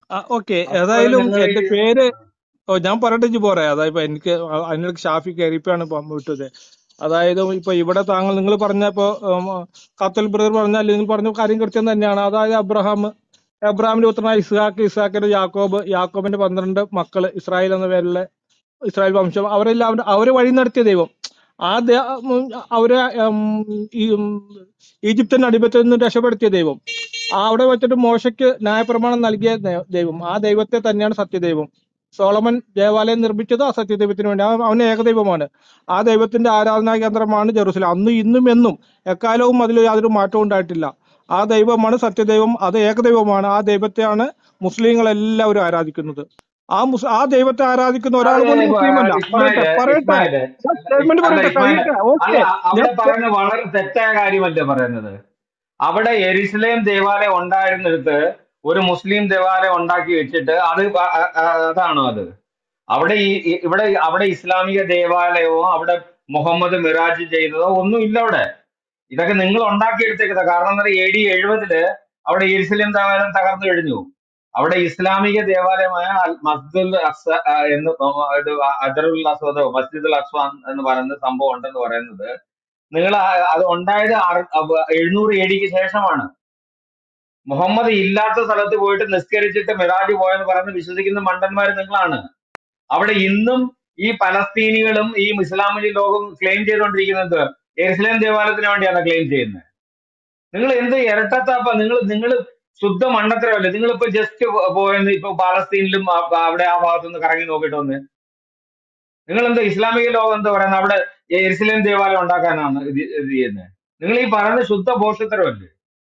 Okay അപ്പോൾ ഏതായാലും നിങ്ങൾ എന്റെ പേര് ഓ ഞാൻ പറയട്ടെ ഇജ്ജ് പോരെ അതായത് ഇപ്പൊ എനിക്ക് അ- അതിനിടയ്ക്ക് ഷാഫി കയറിയപ്പോഴാണ് ഇപ്പൊ വിട്ടത് അതായത് ഇപ്പൊ ഇവിടെ താങ്കൾ നിങ്ങൾ പറഞ്ഞപ്പോ ഉം, ഖത്തൽ ബ്രദർ പറഞ്ഞ അല്ലെങ്കിൽ പറഞ്ഞ കാര്യം കൃത്യം തന്നെയാണ് അതായത് അബ്രഹാം അബ്രഹാമിന്റെ പുത്രനായ ഇസ്ഹാക്ക് ഇസ്ഹാക്കിന്റെ യാക്കോബ് യാക്കോബിന്റെ പന്ത്രണ്ട് മക്കള് ഇസ്രായേൽ എന്ന പേരിലെ ഇസ്രായേൽ വംശം അവരെല്ലാം അവര് അവരെ വഴി നടത്തിയ ദൈവം ആ ദേ- ഉം, അവരെ ഉം, ഈ ഉം, ഈജിപ്തിന്റെ അടിമത്തിൽ നിന്ന് രക്ഷപ്പെടുത്തിയ ദൈവം ആ അവിടെ വെച്ചിട്ട് മോശയ്ക്ക് ന്യായപ്രമാണം നൽകിയ ദൈ- ദൈവം ആ ദൈവത്തെ തന്നെയാണ് സത്യദൈവം സോളമൻ ദേവാലയം നിർമ്മിച്ചത് ആ സത്യദൈവത്തിന് വേണ്ടി ആ- അവൻ ഏകദൈവമാണ് ആ ദൈവത്തിന്റെ ആരാധനാ കേന്ദ്രമാണ് ജെറുസലേം അന്നും ഇന്നും എന്നും എക്കാലവും അതിൽ യാതൊരു മാറ്റവും ഉണ്ടായിട്ടില്ല ആ ദൈവമാണ് സത്യദൈവം അത് ഏകദൈവമാണ് ആ ദൈവത്തെയാണ് മുസ്ലിങ്ങൾ എല്ലാവരും ആരാധിക്കുന്നത് ആ മുസ് ആ ദൈവത്തെ ആരാധിക്കുന്ന ഒരാൾ അതെ പോലും മുസ്ലിം അല്ല ഇസ്മായില് പറയട്ടെ പറയട്ടെ ഇസ്മായില് സ്റ്റേറ്റ്മെന്റ് അല്ല പറയട്ടെ ഇസ്മായില് കഴിയട്ടെ അല്ല ഓക്കെ അവിടെ ഞാൻ പറയുന്നത് വളരെ തെറ്റായ കാര്യമല്ലേ പറയുന്നത് അവിടെ എരുസലേം ദേവാലയം ഉണ്ടായിരുന്നിടത്ത് ഒരു മുസ്ലിം ദേവാലയം ഉണ്ടാക്കി വെച്ചിട്ട് അത് അ- അ- അ- അതാണോ അത് അവിടെ ഈ ഈ- ഇവിടെ അവിടെ ഇസ്ലാമിക ദേവാലയമോ അവിടെ മുഹമ്മദ് മിറാജ് ചെയ്തതോ ഒന്നും ഇല്ല അവിടെ ഇതൊക്കെ നിങ്ങൾ ഉണ്ടാക്കിയെടുത്തേക്കുന്ന കാരണം എന്താ എ ഡി എഴുപതില് അവിടെ എരുസലേം ദേവാലയം തകർന്നു കഴിഞ്ഞു അവിടെ ഇസ്ലാമിക ദേവാലയമായ അൽ മസ്ജിദുൽ അക്സ ആ, എന്ന് ഇത് അജറുൽ അസ്വദോ മസ്ജിദുൽ അസ്വാൻ എന്ന് പറയുന്ന സംഭവം ഉണ്ടെന്ന് പറയുന്നത് നിങ്ങൾ അത് ഉണ്ടായത് അറു- അവ- എഴുന്നൂറ് എ ഡിക്ക് ശേഷമാണ് മുഹമ്മദ് ഇല്ലാത്ത സ്ഥലത്ത് പോയിട്ട് നിസ്കരിച്ചിട്ട് മിറാജ് പോയെന്ന് പറയുന്നത് വിശ്വസിക്കുന്ന മണ്ടന്മാർ നിങ്ങളാണ് അവിടെ ഇന്നും ഈ പലസ്തീനികളും ഈ ഇസ്ലാമിക ലോകം ക്ലെയിം ചെയ്തുകൊണ്ടിരിക്കുന്നത് എരുസലേം ദേവാലയത്തിന് വേണ്ടിയാണ് ക്ലെയിം ചെയ്യുന്നത് നിങ്ങൾ എന്ത് ഇരട്ടത്താപ്പ നിങ്ങൾ നിങ്ങൾ ശുദ്ധ മണ്ടത്തരമല്ലേ നിങ്ങൾ ഇപ്പൊ ജസ്റ്റ് പോയെന്ന് ഇപ്പൊ പാലസ്തീനിലും ആ- അവിടെ ആ ഭാഗത്തുനിന്ന് കറങ്ങി നോക്കിയിട്ട് വന്ന് നിങ്ങൾ എന്താ ഇസ്ലാമിക ലോകം എന്താ പറയുന്നത് അവിടെ എരുസലേം ദേവാലയം ഉണ്ടാക്കാനാണ് ഇത് ഇത് ചെയ്യുന്നത് നിങ്ങൾ ഈ പറയുന്നത് ശുദ്ധ ഭോഷത്തരമല്ലേ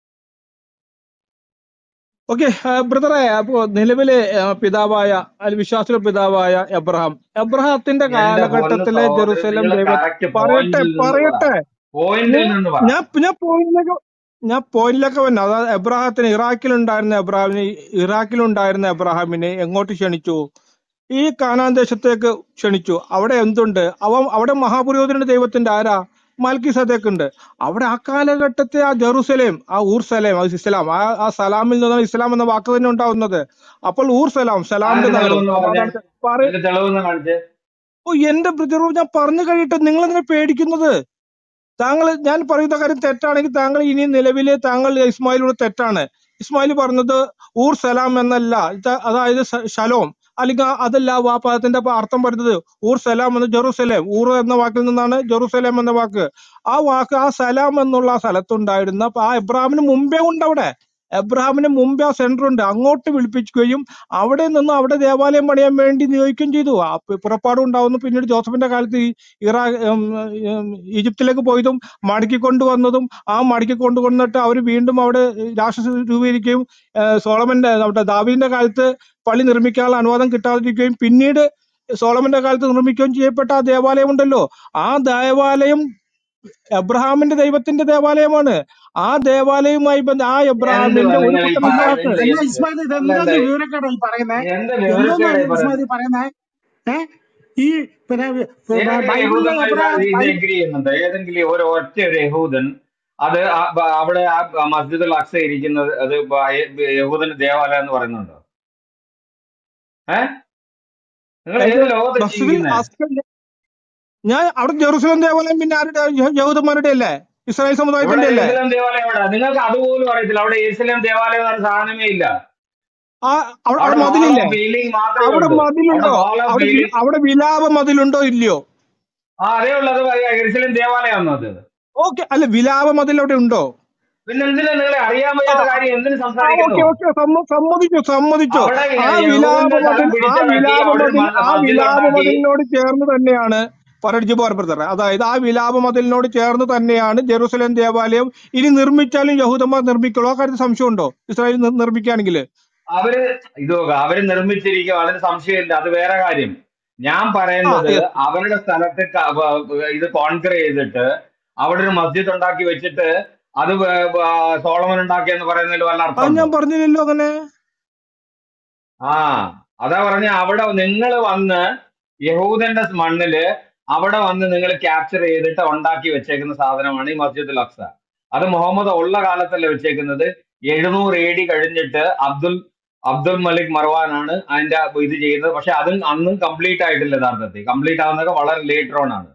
ഓക്കെ ബ്രദറെ അപ്പോ നിലവിലെ ആ, പിതാവായ അല്ല വിശ്വാസിയുടെ പിതാവായ എബ്രഹാം എബ്രഹാത്തിന്റെ എന്റെ പൊന്ന് കാലഘട്ടത്തിലെ സഹോദരൻ ജെറുസലേം നിങ്ങൾ ദൈവ കറക്റ്റ് പറയട്ടെ പോയിന്റിൽ നിന്ന് പറ പറയട്ടെ പോയിന്റിൽ ഞാൻ നിന്ന് പറ ഞാൻ ഞാൻ പോയിന്റിലേക്ക് ഞാൻ പോയിന്റിലേക്ക് വന്നു അതായത് എബ്രഹാത്തിന് ഇറാഖിലുണ്ടായിരുന്ന എബ്രഹാമിനെ ഇറാഖിലുണ്ടായിരുന്ന എബ്രഹാമിനെ എങ്ങോട്ട് ക്ഷണിച്ചു ഈ കാനാൻ ദേശത്തേക്ക് ക്ഷണിച്ചു അവിടെ എന്തുണ്ട് അവ അവിടെ മഹാപുരോഹിതന്റെ ദൈവത്തിന്റെ ആരാ മൽക്കി സദേക്ക് ഉണ്ട് അവിടെ ആ കാലഘട്ടത്തെ ആ ജെറുസലേം ആ ഊർ സലേം അത് ഇസ്ലാം ആ ആ സലാമിൽ നിന്നാണ് ഇസ്ലാം എന്ന വാക്ക് തന്നെ ഉണ്ടാവുന്നത് അപ്പോൾ ഊർ സലാം സലാമിന്റെ ആരുടെ നഗരം തെളിവെന്ന് പറഞ്ഞേ സമാധാനത്തെ പറ അതിന്റെ തെളിവെന്ന് കാണിച്ചേ ഓ എന്റെ ബ്രദർ ഞാൻ പറഞ്ഞു കഴിയട്ടെ നിങ്ങൾ എന്തിനാ പേടിക്കുന്നത് താങ്കൾ ഞാൻ പറയുന്ന കാര്യം തെറ്റാണെങ്കിൽ താങ്കൾ ഇനി നിലവിലെ താങ്കൾ ഇസ്മായിലൂടെ തെറ്റാണ് ഇസ്മായിൽ പറഞ്ഞത് ഊർ സലാം എന്നല്ല ഇത് അതായത് സ- ശലോം അല്ലെങ്കിൽ ആ- അതല്ല ആ വാ പദത്തിന്റെ അപ്പൊ അർത്ഥം പറയുന്നത് ഊർ സലാം എന്ന ജെറൂസലേം ഊർ എന്ന വാക്കിൽ നിന്നാണ് ജെറൂസലേം എന്ന വാക്ക് ആ വാക്ക് ആ സലാം എന്നുള്ള ആ സ്ഥലത്തുണ്ടായിരുന്ന അപ്പൊ ആ എബ്രാഹിമിന് മുമ്പേ ഉണ്ട് അവിടെ എബ്രാഹിമിന് മുമ്പേ ആ സെന്റർ ഉണ്ട് അങ്ങോട്ട് വിളിപ്പിക്കുകയും അവിടെ നിന്ന് അവിടെ ദേവാലയം പണിയാൻ വേണ്ടി നിയോഗിക്കുകയും ചെയ്തു ആ പി- പുറപ്പാടും ഉണ്ടാവുന്നു പിന്നീട് ജോസഫിന്റെ കാലത്ത് ഈ ഇറാ ഉം, ഉം, ഈജിപ്തിലേക്ക് പോയതും മടക്കി കൊണ്ടുവന്നതും ആ മടക്കി കൊണ്ടുവന്നിട്ട് അവർ വീണ്ടും അവിടെ രാഷ്ട്രം രൂപീകരിക്കുകയും ഏഹ്, സോളമന്റെ നമ്മുടെ ദാവീദിന്റെ കാലത്ത് പള്ളി നിർമ്മിക്കാനുള്ള അനുവാദം കിട്ടാതിരിക്കുകയും പിന്നീട് സോളമന്റെ കാലത്ത് നിർമ്മിക്കുകയും ചെയ്യപ്പെട്ട ആ ദേവാലയം ഉണ്ടല്ലോ ആ ദേവാലയം എബ്രഹാമിന്റെ ദൈവത്തിന്റെ ദേവാലയമാണ് ആ ദേവാലയവുമായി ബന്ധ ആ എന്തുവാ എബ്രഹാമിന്റെ ഒരു നിങ്ങൾ ഈ പുത്രൻ പറയുന്നത് ഇസ്ഹാക്ക് എന്ത് അല്ല എന്ത് ഇസ്മായിൽ ഇത് അല്ല എന്താണ് എന്താ വിവരക്കേടായി പറയുന്നേ എന്ത് എന്തോന്നാണ് വിവരക്കേടായി ഇസ്മായിൽ പറയുന്നത് പറയുന്നേ ഏ ഈ പിന്നെ ഏതെങ്കിലും ബൈബിളിലെ യഹൂദന്മാർ എബ്രാഹിം ഇത് ബൈ- എഗ്രി ചെയ്യുന്നുണ്ട് ഏതെങ്കിലും ഒരു ഒറ്റ ഒരു യഹൂദൻ അത് ആ- ബ- അവിടെ ആ മസ്ജിദുൽ അക്സ ഇരിക്കുന്നത് അത് ബ- യഹൂദന്റെ ദേവാലയം എന്ന് പറയുന്നുണ്ടോ ഏഹ് നിങ്ങൾ അതായത് ഏത് ലോകത്ത് മസ്ജിദുൽ ജീവിക്കുന്നത് അസ്സ ഞാൻ അവിടെ ജെറുസലേം ദേവാലയം പിന്നെ ആരുടെ യ- യഹൂദന്മാരുടെ അല്ലേ ഇസ്രായേൽ ഇവിടെ സമുദായത്തിന്റെ അല്ലേ യെരുസലേം ദേവാലയം എവിടെ നിങ്ങൾക്ക് അതുപോലും അറിയത്തില്ല അവിടെ യെരുസലേം ദേവാലയം എന്ന് പറഞ്ഞ സാധനമേ ഇല്ല ആ അവിടെ അവിടെ അവിടെ ഹാൾ മതിലില്ലേ ഓഫ് ഫീലിംഗ് മാത്രമേ അവിടെ ഉള്ളൂ അവിടെ മതിലുണ്ടോ ഹാൾ ഓഫ് അവിടെ വി- ഫീലിംഗ് അവിടെ വിലാപ മതിലുണ്ടോ ഇല്ലയോ ആ അതേ ഉള്ളത് യെരുസലേം ദേവാലയം അത് ഓക്കെ അല്ല വിലാപ മതിൽ അവിടെ ഉണ്ടോ പിന്നെ എന്തിനാ നിങ്ങളെ അറിയാൻ ആ വയ്യാത്ത കാര്യം എന്തിനു ആ, സംസാരിക്കുന്നു ഓക്കെ ഓക്കെ സമ്മ- സമ്മതിച്ചു സമ്മതിച്ചു അവിടെ ആ യ- വിലാപ യഹൂദന്റെ സ്ഥലം മതിൽ ആ പിടിച്ചടക്കി വിലാപ അവിടെ ഒരു മതിൽ മ- ആ മസ്ജിദ് വിലാപ ഉണ്ടാക്കി മതിലിനോട് ചേർന്ന് തന്നെയാണ് പറയടിച്ചു പോർ ബ്രദർ അതായത് ആ വിലാപ മതിലിനോട് ചേർന്ന് തന്നെയാണ് ജെറൂസലേം ദേവാലയം ഇനി നിർമ്മിച്ചാലും യഹൂദന്മാർ നിർമ്മിക്കുള്ളൂ ആ കാര്യത്തിൽ സംശയമുണ്ടോ ഇസ്രായേൽ നിർ- നിർമ്മിക്കുകയാണെങ്കിൽ അവര് ഇത് നോക്ക്, അവര് നിർമ്മിച്ചിരിക്കും അതിന് സംശയമില്ല അത് വേറെ കാര്യം ഞാൻ ആ പറയുന്നത് yes. അവരുടെ സ്ഥലത്ത് ക- വ- ഇത് കോൺക്രീറ്റ് ചെയ്തിട്ട് അവിടെ ഒരു മസ്ജിദ് ഉണ്ടാക്കി വെച്ചിട്ട് അത് വേ- വ- സോളമൻ ഉണ്ടാക്കിയെന്ന് പറയുന്നതിൽ വല്ല അത് അർത്ഥമുണ്ടോ ഞാൻ പറഞ്ഞില്ലല്ലോ അങ്ങനെ ആ അതാ പറഞ്ഞ അവിടെ നിങ്ങൾ വന്ന് യഹൂദന്റെ മണ്ണില് അവിടെ വന്ന് നിങ്ങൾ ക്യാപ്ചർ ചെയ്തിട്ട് ഉണ്ടാക്കി വെച്ചേക്കുന്ന സാധനമാണ് ഈ മസ്ജിദുൽ അക്സ അത് മുഹമ്മദ് ഉള്ള കാലത്തല്ല വെച്ചേക്കുന്നത് എഴുന്നൂറ് എ ഡി കഴിഞ്ഞിട്ട് അബ്ദുൽ അബ്ദുൽ മലിക് മർവാനാണ് അതിന്റെ ഇത് ചെയ്യുന്നത് പക്ഷെ അതും അന്നും കംപ്ലീറ്റ് ആയിട്ടില്ല യഥാർത്ഥത്തിൽ കംപ്ലീറ്റ് ആവുന്നതൊക്കെ വളരെ ലേറ്റർ ഓൺ ആണ്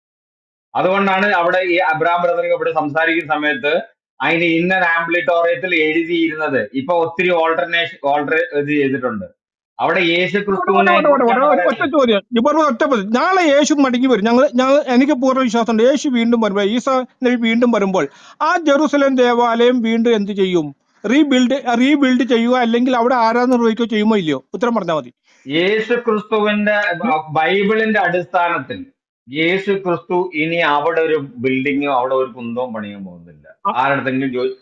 അതുകൊണ്ടാണ് അവിടെ ഈ അബ്രാം ബ്രദർ ഇവിടെ സംസാരിക്കുന്ന സമയത്ത് അതിന് ഇന്നർ ആംബ്ലിറ്റോറിയത്തിൽ എഴുതിയിരുന്നത് ഇപ്പൊ ഒത്തിരി ഓൾട്ടർനേഷൻ ഓൾട്ടർ ഇത് ചെയ്തിട്ടുണ്ട് അവിടെ യേശു വട്ടെ ക്രിസ്തുവിനെ വട്ടെ വട്ടെ കുറിച്ചാണ് വട്ടെ ഒറ്റ പറയുന്നത് ചോദ്യം ഇപ്പൊ ഒറ്റ പദം. നാളെ യേശു മടങ്ങി വരും ഞങ്ങൾ ഞങ്ങൾ എനിക്ക് പൂർണ്ണ വിശ്വാസമുണ്ട് യേശു വീണ്ടും വരുമ്പോൾ ഈസ നബി വീണ്ടും വരുമ്പോൾ ആ ജെറുസലേം ദേവാലയം വീണ്ടും എന്ത് ചെയ്യും റീബിൽഡ് റീബിൽഡ് ചെയ്യുക അല്ലെങ്കിൽ അവിടെ ആരാധന നിർവഹിക്കുകയോ ചെയ്യുമോ ഇല്ലയോ ഉത്തരം പറഞ്ഞാൽ മതി യേശു ക്രിസ്തുവിന്റെ ബ- ബൈബിളിന്റെ അടിസ്ഥാനത്തിൽ യേശു ക്രിസ്തു ഇനി അവിടെ ഒരു ബിൽഡിങ്ങോ അവിടെ ഒരു കുന്തവും പണിയാൻ പോകുന്നില്ല അ- ആരുടെങ്കിലും ചോദിച്ചു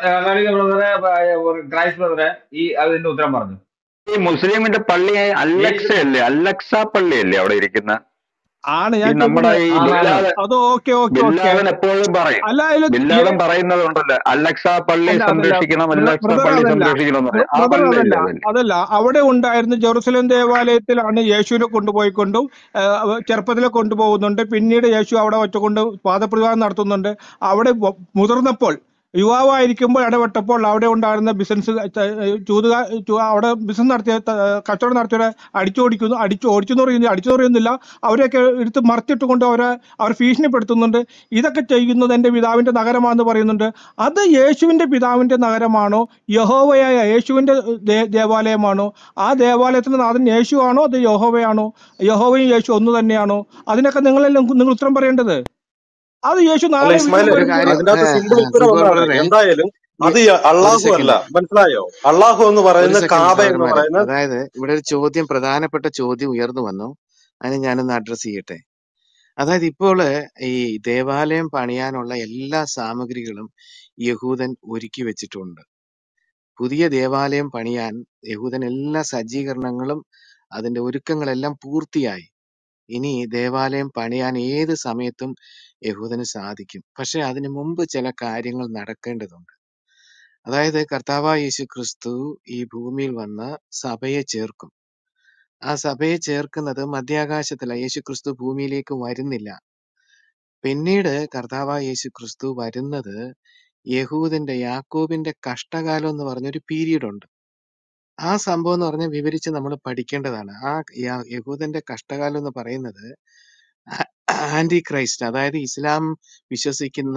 ബ്രദറെ ക്രൈസ്റ്റ് ബ്രദറെ ഈ അതിന്റെ ഉത്തരം പറഞ്ഞു ഈ മുസ്ലിമിന്റെ പള്ളി അലക്സ യേശു അല്ലേ അലക്സ പള്ളിയല്ലേ അവിടെ ഇരിക്കുന്ന ആണ് ഈ ഞാൻ നമ്മുടെ ചോദിക്കുന്നത് ഈ ആണാണ് ബില്ലാദൻ അത് ഓക്കെ ഓക്കെ ഓക്കെ ബില്ലാദൻ എപ്പോഴും പറയും അല്ല അതിൽ ബില്ലാദൻ പറയുന്നതുണ്ടല്ലോ അലക്സ പള്ളി അല്ല അതല്ല സംരക്ഷിക്കണം അലക്സ ബ്രദർ പള്ളി അതല്ല സംരക്ഷിക്കണം എന്ന് പറയും ആ ബ്രദർ പള്ളി അതല്ല അല്ലേ അതല്ലേ അതല്ല അവിടെ ഉണ്ടായിരുന്ന ജെറുസലേം ദേവാലയത്തിലാണ് യേശുവിനെ കൊണ്ടുപോയിക്കൊണ്ടും ആ, ചെറുപ്പത്തിലെ കൊണ്ടുപോകുന്നുണ്ട് പിന്നീട് യേശു അവിടെ വെച്ചുകൊണ്ട് പാദപ്രതിവാദം നടത്തുന്നുണ്ട് അവിടെ വ- മുതിർന്നപ്പോൾ യുവാവായിരിക്കുമ്പോൾ ഇടപെട്ടപ്പോൾ അവിടെ ഉണ്ടായിരുന്ന ബിസിനസ് ചൂത് അവിടെ ബിസിനസ് നടത്തിയ ത- കച്ചവടം നടത്തിയവരെ അടിച്ചോടിക്കുന്നു അടിച്ചു ഓടിച്ചു എന്ന് പറയുന്നില്ല അടിച്ചു പറയുന്നില്ല അവരെയൊക്കെ എടുത്ത് മറച്ചിട്ടുകൊണ്ട് അവരെ അവർ ഭീഷണിപ്പെടുത്തുന്നുണ്ട് ഇതൊക്കെ ചെയ്യുന്നത് എൻ്റെ പിതാവിൻ്റെ നഗരമാണെന്ന് പറയുന്നുണ്ട് അത് യേശുവിൻ്റെ പിതാവിൻ്റെ നഗരമാണോ യഹോവയായ യേശുവിൻ്റെ ദേ- ദേവാലയമാണോ ആ ദേവാലയത്തിന് നാഥൻ യേശു ആണോ അത് യഹോവയാണോ യഹോവയും യേശു ഒന്ന് തന്നെയാണോ അതിനൊക്കെ നിങ്ങളെല്ലാം നിങ്ങൾ ഉത്തരം പറയേണ്ടത് അത് യേശു അല്ല നാളെ ഇസ്മായിലെ വീണ്ടും ഒരു വരുമ്പോൾ കാര്യം അതിന്റെ അകത്ത് ഏ, സിമ്പിൾ ആ, ഉത്തരം ജിബോർ ഒന്നാണ് ബ്രദറെ എന്തായാലും ഈ അത് ഈ ഒരു അള്ളാഹു അല്ല സെക്കൻഡ് മനസ്സിലായോ അള്ളാഹു എന്ന് ഒരു പറയുന്ന സെക്കൻഡ് കാബ എന്ന് സഹോദരന്മാരെ പറയുന്ന അതായത് ഇവിടെ ഒരു ചോദ്യം പ്രധാനപ്പെട്ട ചോദ്യം ഉയർന്നു വന്നു അതിനെ ഞാനൊന്ന് അഡ്രസ് ചെയ്യട്ടെ അതായത് ഇപ്പോൾ ഈ ദേവാലയം പണിയാനുള്ള എല്ലാ സാമഗ്രികളും യഹൂദൻ ഒരുക്കി വെച്ചിട്ടുണ്ട് പുതിയ ദേവാലയം പണിയാൻ യഹൂദൻ എല്ലാ സജ്ജീകരണങ്ങളും അതിന്റെ ഒരുക്കങ്ങളെല്ലാം പൂർത്തിയായി ഇനി ദേവാലയം പണിയാൻ ഏത് സമയത്തും യഹൂദന് സാധിക്കും പക്ഷെ അതിനു മുമ്പ് ചില കാര്യങ്ങൾ നടക്കേണ്ടതുണ്ട് അതായത് കർത്താവായ യേശു ക്രിസ്തു ഈ ഭൂമിയിൽ വന്ന് സഭയെ ചേർക്കും ആ സഭയെ ചേർക്കുന്നത് മധ്യാകാശത്തില യേശു ക്രിസ്തു ഭൂമിയിലേക്ക് വരുന്നില്ല പിന്നീട് കർത്താവായ യേശു ക്രിസ്തു വരുന്നത് യഹൂദിന്റെ യാക്കോബിന്റെ കഷ്ടകാലം എന്ന് പറഞ്ഞൊരു പീരീഡ് ഉണ്ട് ആ സംഭവം എന്ന് പറഞ്ഞാൽ വിവരിച്ച് നമ്മൾ പഠിക്കേണ്ടതാണ് ആ യ- യഹൂദന്റെ കഷ്ടകാലം എന്ന് പറയുന്നത് ആ- ആന്റി ക്രൈസ്റ്റ് അതായത് ഇസ്ലാം വിശ്വസിക്കുന്ന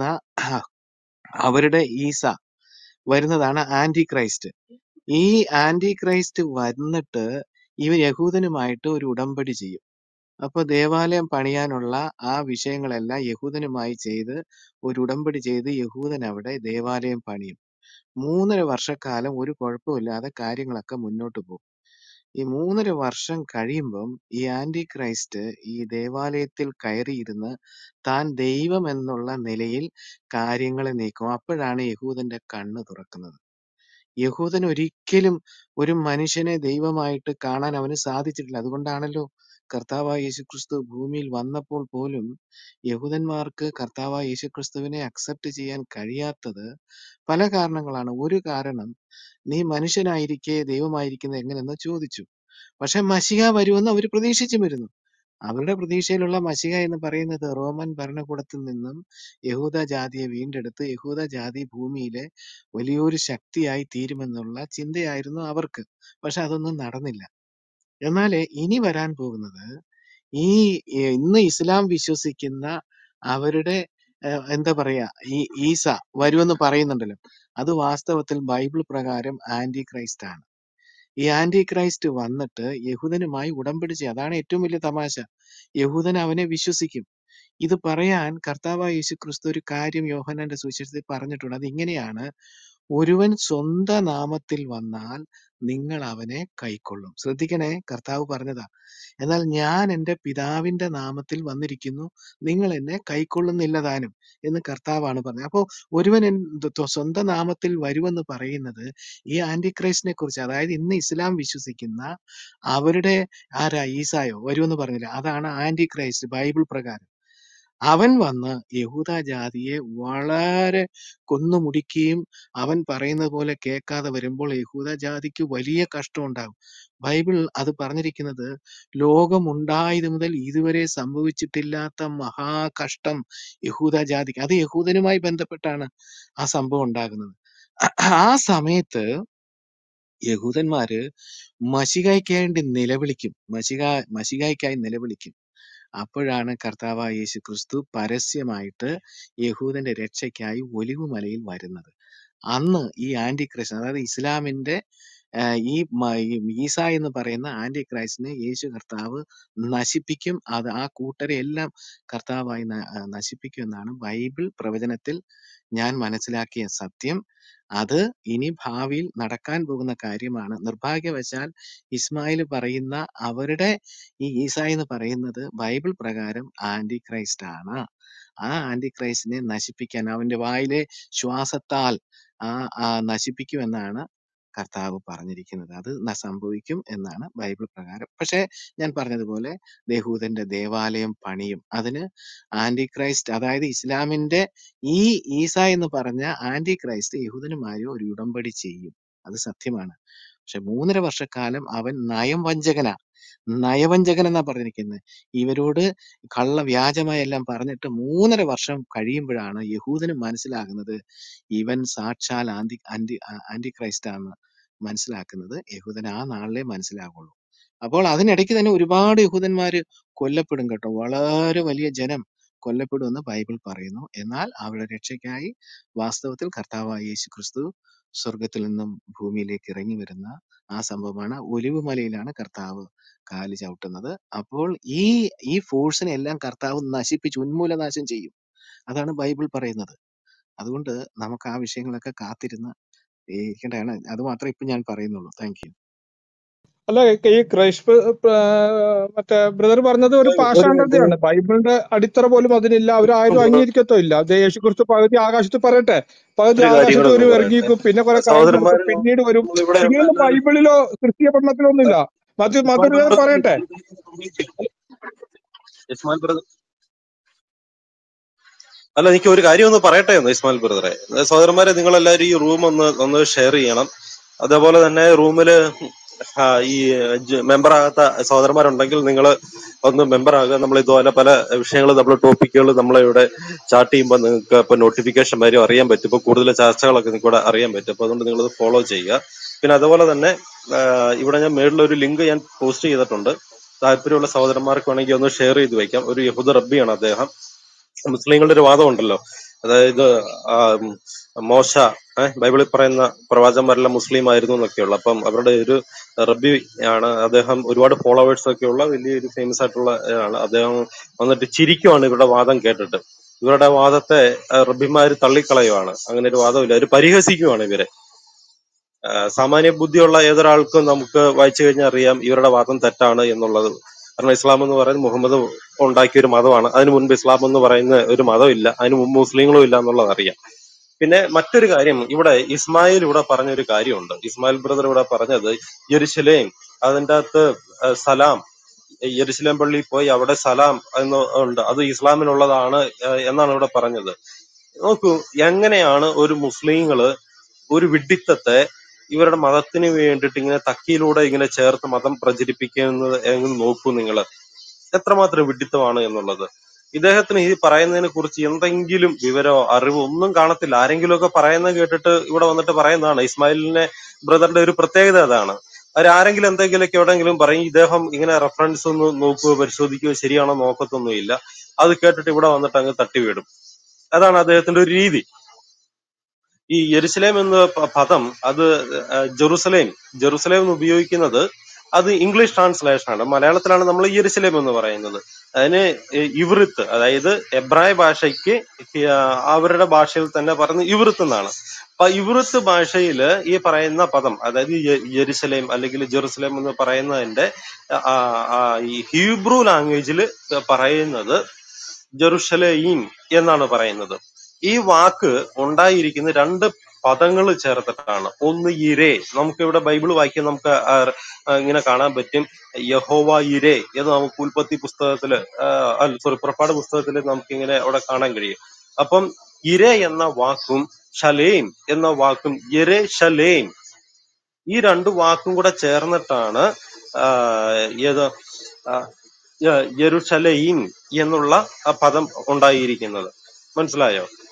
അവരുടെ ഈസ വരുന്നതാണ് ആന്റി ക്രൈസ്റ്റ് ഈ ആന്റി ക്രൈസ്റ്റ് വന്നിട്ട് ഇവ യഹൂദനുമായിട്ട് ഒരു ഉടമ്പടി ചെയ്യും അപ്പൊ ദേവാലയം പണിയാനുള്ള ആ വിഷയങ്ങളെല്ലാം യഹൂദനുമായി ചെയ്ത് ഒരു ഉടമ്പടി ചെയ്ത് യഹൂദൻ അവിടെ ദേവാലയം പണിയും മൂന്നര വർഷക്കാലം ഒരു കുഴപ്പമില്ലാതെ കാര്യങ്ങളൊക്കെ മുന്നോട്ട് പോകും ഈ മൂന്നര വർഷം കഴിയുമ്പം ഈ ആന്റി ക്രൈസ്റ്റ് ഈ ദേവാലയത്തിൽ കയറിയിരുന്ന് താൻ ദൈവം എന്നുള്ള നിലയിൽ കാര്യങ്ങളെ നീക്കും അപ്പോഴാണ് യഹൂദന്റെ കണ്ണ് തുറക്കുന്നത് യഹൂദൻ ഒരിക്കലും ഒരു മനുഷ്യനെ ദൈവമായിട്ട് കാണാൻ അവന് സാധിച്ചിട്ടില്ല അതുകൊണ്ടാണല്ലോ കർത്താവായ യേശുക്രിസ്തു ഭൂമിയിൽ വന്നപ്പോൾ പോലും യഹൂദന്മാർക്ക് കർത്താവായ യേശുക്രിസ്തുവിനെ അക്സെപ്റ്റ് ചെയ്യാൻ കഴിയാത്തത് പല കാരണങ്ങളാണ് ഒരു കാരണം നീ മനുഷ്യനായിരിക്കെ ദൈവമായിരിക്കുന്നത് എങ്ങനെയെന്ന് ചോദിച്ചു പക്ഷെ മഷിക വരുമെന്ന് അവർ പ്രതീക്ഷിച്ചും വരുന്നു അവരുടെ പ്രതീക്ഷയിലുള്ള മഷിക എന്ന് പറയുന്നത് റോമൻ ഭരണകൂടത്തിൽ നിന്നും യഹൂദ ജാതിയെ വീണ്ടെടുത്ത് യഹൂദ ജാതി ഭൂമിയിലെ വലിയൊരു ശക്തിയായി തീരുമെന്നുള്ള ചിന്തയായിരുന്നു അവർക്ക് പക്ഷെ അതൊന്നും നടന്നില്ല എന്നാല് ഇനി വരാൻ പോകുന്നത് ഈ ഈ ഇന്ന് ഇസ്ലാം വിശ്വസിക്കുന്ന അവരുടെ ഏഹ്, എന്താ പറയാ ഈ ഈസ വരുമെന്ന് പറയുന്നുണ്ടല്ലോ അത് വാസ്തവത്തിൽ ബൈബിൾ പ്രകാരം ആന്റി ക്രൈസ്റ്റ് ആണ് ഈ ആന്റി ക്രൈസ്റ്റ് വന്നിട്ട് യഹൂദനുമായി ഉടമ്പടി ചെയ്യും അതാണ് ഏറ്റവും വലിയ തമാശ യഹൂദൻ അവനെ വിശ്വസിക്കും ഇത് പറയാൻ കർത്താവായ യേശു ക്രിസ്തു ഒരു കാര്യം യോഹന്നാന്റെ സുവിശേഷത്തിൽ പറഞ്ഞിട്ടുണ്ട് അത് ഇങ്ങനെയാണ് ഒരുവൻ സ്വന്തം നാമത്തിൽ വന്നാൽ നിങ്ങൾ അവനെ കൈക്കൊള്ളും ശ്രദ്ധിക്കണേ കർത്താവ് പറഞ്ഞതാ എന്നാൽ ഞാൻ എൻ്റെ പിതാവിന്റെ നാമത്തിൽ വന്നിരിക്കുന്നു നിങ്ങൾ എന്നെ കൈക്കൊള്ളുന്നില്ല താനും എന്ന് കർത്താവാണ് പറഞ്ഞത് അപ്പോൾ ഒരുവൻ എൻ- ത- സ്വന്തം നാമത്തിൽ വരുമെന്ന് പറയുന്നത് ഈ ആന്റി ക്രൈസ്റ്റിനെ കുറിച്ച് അതായത് ഇന്ന് ഇസ്ലാം വിശ്വസിക്കുന്ന അവരുടെ ആരാ ഈസായോ വരുമെന്ന് പറഞ്ഞില്ല അതാണ് ആന്റി ക്രൈസ്റ്റ് ബൈബിൾ പ്രകാരം അവൻ വന്ന് യഹൂദ ജാതിയെ വളരെ കൊന്നുമുടിക്കുകയും അവൻ പറയുന്നത് പോലെ കേൾക്കാതെ വരുമ്പോൾ യഹൂദ ജാതിക്ക് വലിയ കഷ്ടം ഉണ്ടാകും ബൈബിൾ അത് പറഞ്ഞിരിക്കുന്നത് ലോകമുണ്ടായത് മുതൽ ഇതുവരെ സംഭവിച്ചിട്ടില്ലാത്ത മഹാകഷ്ടം യഹൂദ ജാതിക്ക് അത് യഹൂദനുമായി ബന്ധപ്പെട്ടാണ് ആ സംഭവം ഉണ്ടാകുന്നത് ആ സമയത്ത് യഹൂദന്മാര് മഷികായ്ക്ക് വേണ്ടി നിലവിളിക്കും മഷിക മഷികായ്ക്കായി നിലവിളിക്കും അപ്പോഴാണ് കർത്താവായ യേശു ക്രിസ്തു പരസ്യമായിട്ട് യഹൂദന്റെ രക്ഷയ്ക്കായി ഒലിവുമലയിൽ വരുന്നത് അന്ന് ഈ ആന്റി ക്രൈസ്റ്റ് അതായത് ഇസ്ലാമിന്റെ ആ, ഈ മ- ഈ ഈസ എന്ന് പറയുന്ന ആന്റി ക്രൈസ്റ്റിനെ യേശു കർത്താവ് നശിപ്പിക്കും അത് ആ കൂട്ടരെ എല്ലാം കർത്താവായി ന- ആ, നശിപ്പിക്കും എന്നാണ് ബൈബിൾ പ്രവചനത്തിൽ ഞാൻ മനസ്സിലാക്കിയ സത്യം അത് ഇനി ഭാവിയിൽ നടക്കാൻ പോകുന്ന കാര്യമാണ് നിർഭാഗ്യവശാൽ ഇസ്മായിൽ പറയുന്ന അവരുടെ ഈ ഈസ എന്ന് പറയുന്നത് ബൈബിൾ പ്രകാരം ആന്റി ക്രൈസ്റ്റ് ആണ് ആ ആന്റി ക്രൈസ്റ്റിനെ നശിപ്പിക്കാൻ അവന്റെ വായിലെ ശ്വാസത്താൽ ആ ആ നശിപ്പിക്കുമെന്നാണ് കർത്താവ് പറഞ്ഞിരിക്കുന്നത് അത് ന- സംഭവിക്കും എന്നാണ് ബൈബിൾ പ്രകാരം പക്ഷെ ഞാൻ പറഞ്ഞതുപോലെ യഹൂദന്റെ ദേവാലയം പണിയും അതിന് ആന്റി ക്രൈസ്റ്റ് അതായത് ഇസ്ലാമിന്റെ ഈ ഈസ എന്ന് പറഞ്ഞ ആന്റി ക്രൈസ്റ്റ് യഹൂദനുമായോ ഒരു ഉടമ്പടി ചെയ്യും അത് സത്യമാണ് പക്ഷെ മൂന്നര വർഷക്കാലം അവൻ നയവഞ്ചകനാ നയവഞ്ചകൻ എന്നാ പറഞ്ഞിരിക്കുന്നത് ഇവരോട് കള്ള വ്യാജമായി എല്ലാം പറഞ്ഞിട്ട് മൂന്നര വർഷം കഴിയുമ്പോഴാണ് യഹൂദന് മനസ്സിലാകുന്നത് ഇവൻ സാക്ഷാൽ ആന്റി ആന്റി ആന്റി ക്രൈസ്റ്റ് ആണെന്ന് മനസ്സിലാക്കുന്നത് യഹൂദൻ ആ നാളിലെ മനസ്സിലാകുള്ളൂ അപ്പോൾ അതിനിടയ്ക്ക് തന്നെ ഒരുപാട് യഹൂദന്മാര് കൊല്ലപ്പെടും കേട്ടോ വളരെ വലിയ ജനം കൊല്ലപ്പെടുമെന്ന് ബൈബിൾ പറയുന്നു എന്നാൽ അവരുടെ രക്ഷയ്ക്കായി വാസ്തവത്തിൽ കർത്താവായ യേശു ക്രിസ്തു സ്വർഗത്തിൽ നിന്നും ഭൂമിയിലേക്ക് ഇറങ്ങി വരുന്ന ആ സംഭവമാണ് ഒലിവുമലയിലാണ് കർത്താവ് കാല് ചവിട്ടുന്നത് അപ്പോൾ ഈ ഈ ഫോഴ്സിനെ എല്ലാം കർത്താവ് നശിപ്പിച്ച് ഉന്മൂലനാശം ചെയ്യും അതാണ് ബൈബിൾ പറയുന്നത് അതുകൊണ്ട് നമുക്ക് ആ വിഷയങ്ങളൊക്കെ കാത്തിരുന്ന് ഇരിക്കേണ്ടതാണ് അത് മാത്രമേ ഇപ്പൊ ഞാൻ പറയുന്നുള്ളൂ താങ്ക് യു അല്ല ഈ ക്രൈസ്റ്റ് മറ്റേ ബ്രദർ പറഞ്ഞത് ഒരു ഒരു ഒരു പാഷാണ്ഡതയാണ് ബൈബിളിന്റെ അടിത്തറ പോലും അതിനില്ല അവർ ആരും ബ്രദർ അംഗീകരിക്കത്തോ ഇല്ല അത് യേശു ക്രിസ്തു പകുതി ആകാശത്ത് പറയട്ടെ പകുതി ഒരു കാര്യം ആകാശത്ത് കൂടെ ഒരു ഒന്ന് പറയട്ടെ ഇറങ്ങിയിരിക്കും പിന്നെ കുറെ കാര്യം നടക്കും സഹോദരന്മാരെ പിന്നീട് വരും നമ്മളിവിടെ ഇങ്ങനെയൊന്നും എല്ലാവരും ബൈബിളിലോ ക്രിസ്തീയ പഠനത്തിലോ ഒന്നുമില്ല മാത്യു മാത്യു ഇസ്മായിൽ ബ്രദർ ബ്രദർ പറയട്ടെ ഇസ്മായിൽ ബ്രദർ അല്ല എനിക്ക് ഒരു കാര്യം ഒന്ന് പറയട്ടെ ഒന്ന് ഇസ്മായിൽ ബ്രദറെ സഹോദരന്മാരെ നിങ്ങൾ എല്ലാവരും ഈ റൂം ഒന്ന് ഒന്ന് ഷെയർ ചെയ്യണം അതേപോലെ തന്നെ റൂമില് ആ, ഈ മെമ്പർ ആകാത്ത സഹോദരന്മാരുണ്ടെങ്കിൽ നിങ്ങൾ ഒന്ന് മെമ്പർ ആകുക നമ്മൾ ഇതുപോലെ പല വിഷയങ്ങൾ നമ്മൾ ടോപ്പിക്കുകൾ നമ്മളിവിടെ ചാർട്ട് ചെയ്യുമ്പോൾ നിങ്ങൾക്ക് ഇപ്പൊ നോട്ടിഫിക്കേഷൻ വരും അറിയാൻ പറ്റും ഇപ്പൊ കൂടുതൽ ചർച്ചകളൊക്കെ നിങ്ങൾക്ക് ഇവിടെ അറിയാൻ പറ്റും അപ്പൊ അതുകൊണ്ട് നിങ്ങൾ ഫോളോ ചെയ്യുക പിന്നെ അതുപോലെ തന്നെ ആ, ഇവിടെ ഞാൻ മേളിൽ ഒരു ലിങ്ക് ഞാൻ പോസ്റ്റ് ചെയ്തിട്ടുണ്ട് താല്പര്യമുള്ള സഹോദരന്മാർക്ക് വേണമെങ്കിൽ ഒന്ന് ഷെയർ ചെയ്ത് വയ്ക്കാം ഒരു യഹൂദ റബ്ബിയാണ് അദ്ദേഹം മുസ്ലിങ്ങളുടെ ഒരു വാദമുണ്ടല്ലോ അതായത് ആ, ഉം, മോശ ഏഹ് ബൈബിളിൽ പറയുന്ന പ്രവാചകന്മാരെല്ലാം മുസ്ലിം ആയിരുന്നു എന്നൊക്കെയുള്ള അപ്പം അവരുടെ ഒരു റബ്ബി ആണ് അദ്ദേഹം ഒരുപാട് ഫോളോവേഴ്സ് ഒക്കെ ഉള്ള വലിയൊരു ഫേമസ് ആയിട്ടുള്ള ആണ് അദ്ദേഹം വന്നിട്ട് ചിരിക്കുവാണ് ഇവരുടെ വാദം കേട്ടിട്ട് ഇവരുടെ വാദത്തെ ആ, റബ്ബിമാര് തള്ളിക്കളയുവാണ് അങ്ങനെ ഒരു വാദമില്ല അവർ പരിഹസിക്കുവാണ് ഇവരെ ആ, സാമാന്യ ബുദ്ധിയുള്ള ഏതൊരാൾക്കും നമുക്ക് വായിച്ചു കഴിഞ്ഞാൽ അറിയാം ഇവരുടെ വാദം തെറ്റാണ് എന്നുള്ളത് കാരണം ഇസ്ലാം എന്ന് പറയുന്നത് മുഹമ്മദ് ഉണ്ടാക്കിയ ഒരു മതമാണ് അതിനു മുൻപ് ഇസ്ലാം എന്ന് പറയുന്ന ഒരു മതമില്ല അതിന് മുമ്പ് മുസ്ലിങ്ങളും ഇല്ല എന്നുള്ളത് അറിയാം പിന്നെ മറ്റൊരു കാര്യം ഇവിടെ ഇസ്മായിൽ ഇവിടെ പറഞ്ഞൊരു കാര്യമുണ്ട് ഇസ്മായിൽ ബ്രദർ ഇവിടെ പറഞ്ഞത് യെരുശലേം അതിൻ്റെ അകത്ത് ആ, സലാം യെരുശലേം പള്ളിയിൽ പോയി അവിടെ സലാം എന്ന് ഉണ്ട് അത് ഇസ്ലാമിനുള്ളതാണ് ആ, എന്നാണ് ഇവിടെ പറഞ്ഞത് നോക്കൂ എങ്ങനെയാണ് ഒരു മുസ്ലിങ്ങള് ഒരു വിഡ്ഢിത്തത്തെ ഇവരുടെ മതത്തിന് വേണ്ടിയിട്ട് ഇങ്ങനെ തക്കിയിലൂടെ ഇങ്ങനെ ചേർത്ത് മതം പ്രചരിപ്പിക്കുന്നത് എന്ന് നോക്കൂ നിങ്ങൾ എത്രമാത്രം വിഡ്ഢിത്തമാണ് എന്നുള്ളത് ഇദ്ദേഹത്തിന് ഈ പറയുന്നതിനെ കുറിച്ച് എന്തെങ്കിലും വിവരമോ അറിവോ ഒന്നും കാണത്തില്ല ആരെങ്കിലും ഒക്കെ പറയുന്നത് കേട്ടിട്ട് ഇവിടെ വന്നിട്ട് പറയുന്നതാണ് ഇസ്മായിലിനെ ബ്രദറിന്റെ ഒരു പ്രത്യേകത അതാണ് അവരാരെങ്കിലും എന്തെങ്കിലുമൊക്കെ എവിടെയെങ്കിലും പറയും ഇദ്ദേഹം ഇങ്ങനെ റെഫറൻസ് ഒന്ന് നോക്കുകയോ പരിശോധിക്കുകയോ ശരിയാണോ നോക്കത്തൊന്നുമില്ല അത് കേട്ടിട്ട് ഇവിടെ വന്നിട്ട് അങ്ങ് തട്ടിവിടും അതാണ് അദ്ദേഹത്തിന്റെ ഒരു രീതി ഈ യെരുസലേം എന്ന പ- പദം അത് ആ, ജെറുസലേം ജെറുസലേം എന്ന് ഉപയോഗിക്കുന്നത് അത് ഇംഗ്ലീഷ് ട്രാൻസ്ലേഷൻ ആണ് മലയാളത്തിലാണ് നമ്മൾ യെരുസലേം എന്ന് പറയുന്നത് അതിന് ഇ- ഇവൃത്ത് അതായത് എബ്രായ ഭാഷയ്ക്ക് ഈ, ആ, അവരുടെ ഭാഷയിൽ തന്നെ പറയുന്നത് ഇവൃത്ത് എന്നാണ് അപ്പൊ ഇവൃത്ത് ഭാഷയിൽ ഈ പറയുന്ന പദം അതായത് യെ- യെരുസലേം അല്ലെങ്കിൽ ജെറുസലേം എന്ന് പറയുന്നതിന്റെ ആ, ആ, ഈ ഹീബ്രു ലാംഗ്വേജിൽ പറയുന്നത് ജെറുസലേം എന്നാണ് പറയുന്നത് ഈ വാക്ക് ഉണ്ടായിരിക്കുന്ന രണ്ട് പദങ്ങൾ ചേർത്തിട്ടാണ് ഒന്ന് ഇരേ നമുക്ക് ഇവിടെ ബൈബിൾ വായിക്കാൻ നമുക്ക് ആ, ആ, ഇങ്ങനെ കാണാൻ പറ്റും യഹോവ ഇരേ എന്ന് നമുക്ക് ഉൽപ്പത്തി പുസ്തകത്തില് ആ, അല്ല സോറി പുറപ്പാട് പുസ്തകത്തിൽ നമുക്ക് ഇങ്ങനെ അവിടെ കാണാൻ കഴിയും അപ്പം ഇര എന്ന വാക്കും ഷലേം എന്ന വാക്കും ഇരേ ഷലേം ഈ രണ്ട് വാക്കും കൂടെ ചേർന്നിട്ടാണ് ആ, ഏത് ആ, യ- യെരുശലേം എന്നുള്ള ആ പദം ഉണ്ടായിരിക്കുന്നത് മനസ്സിലായോ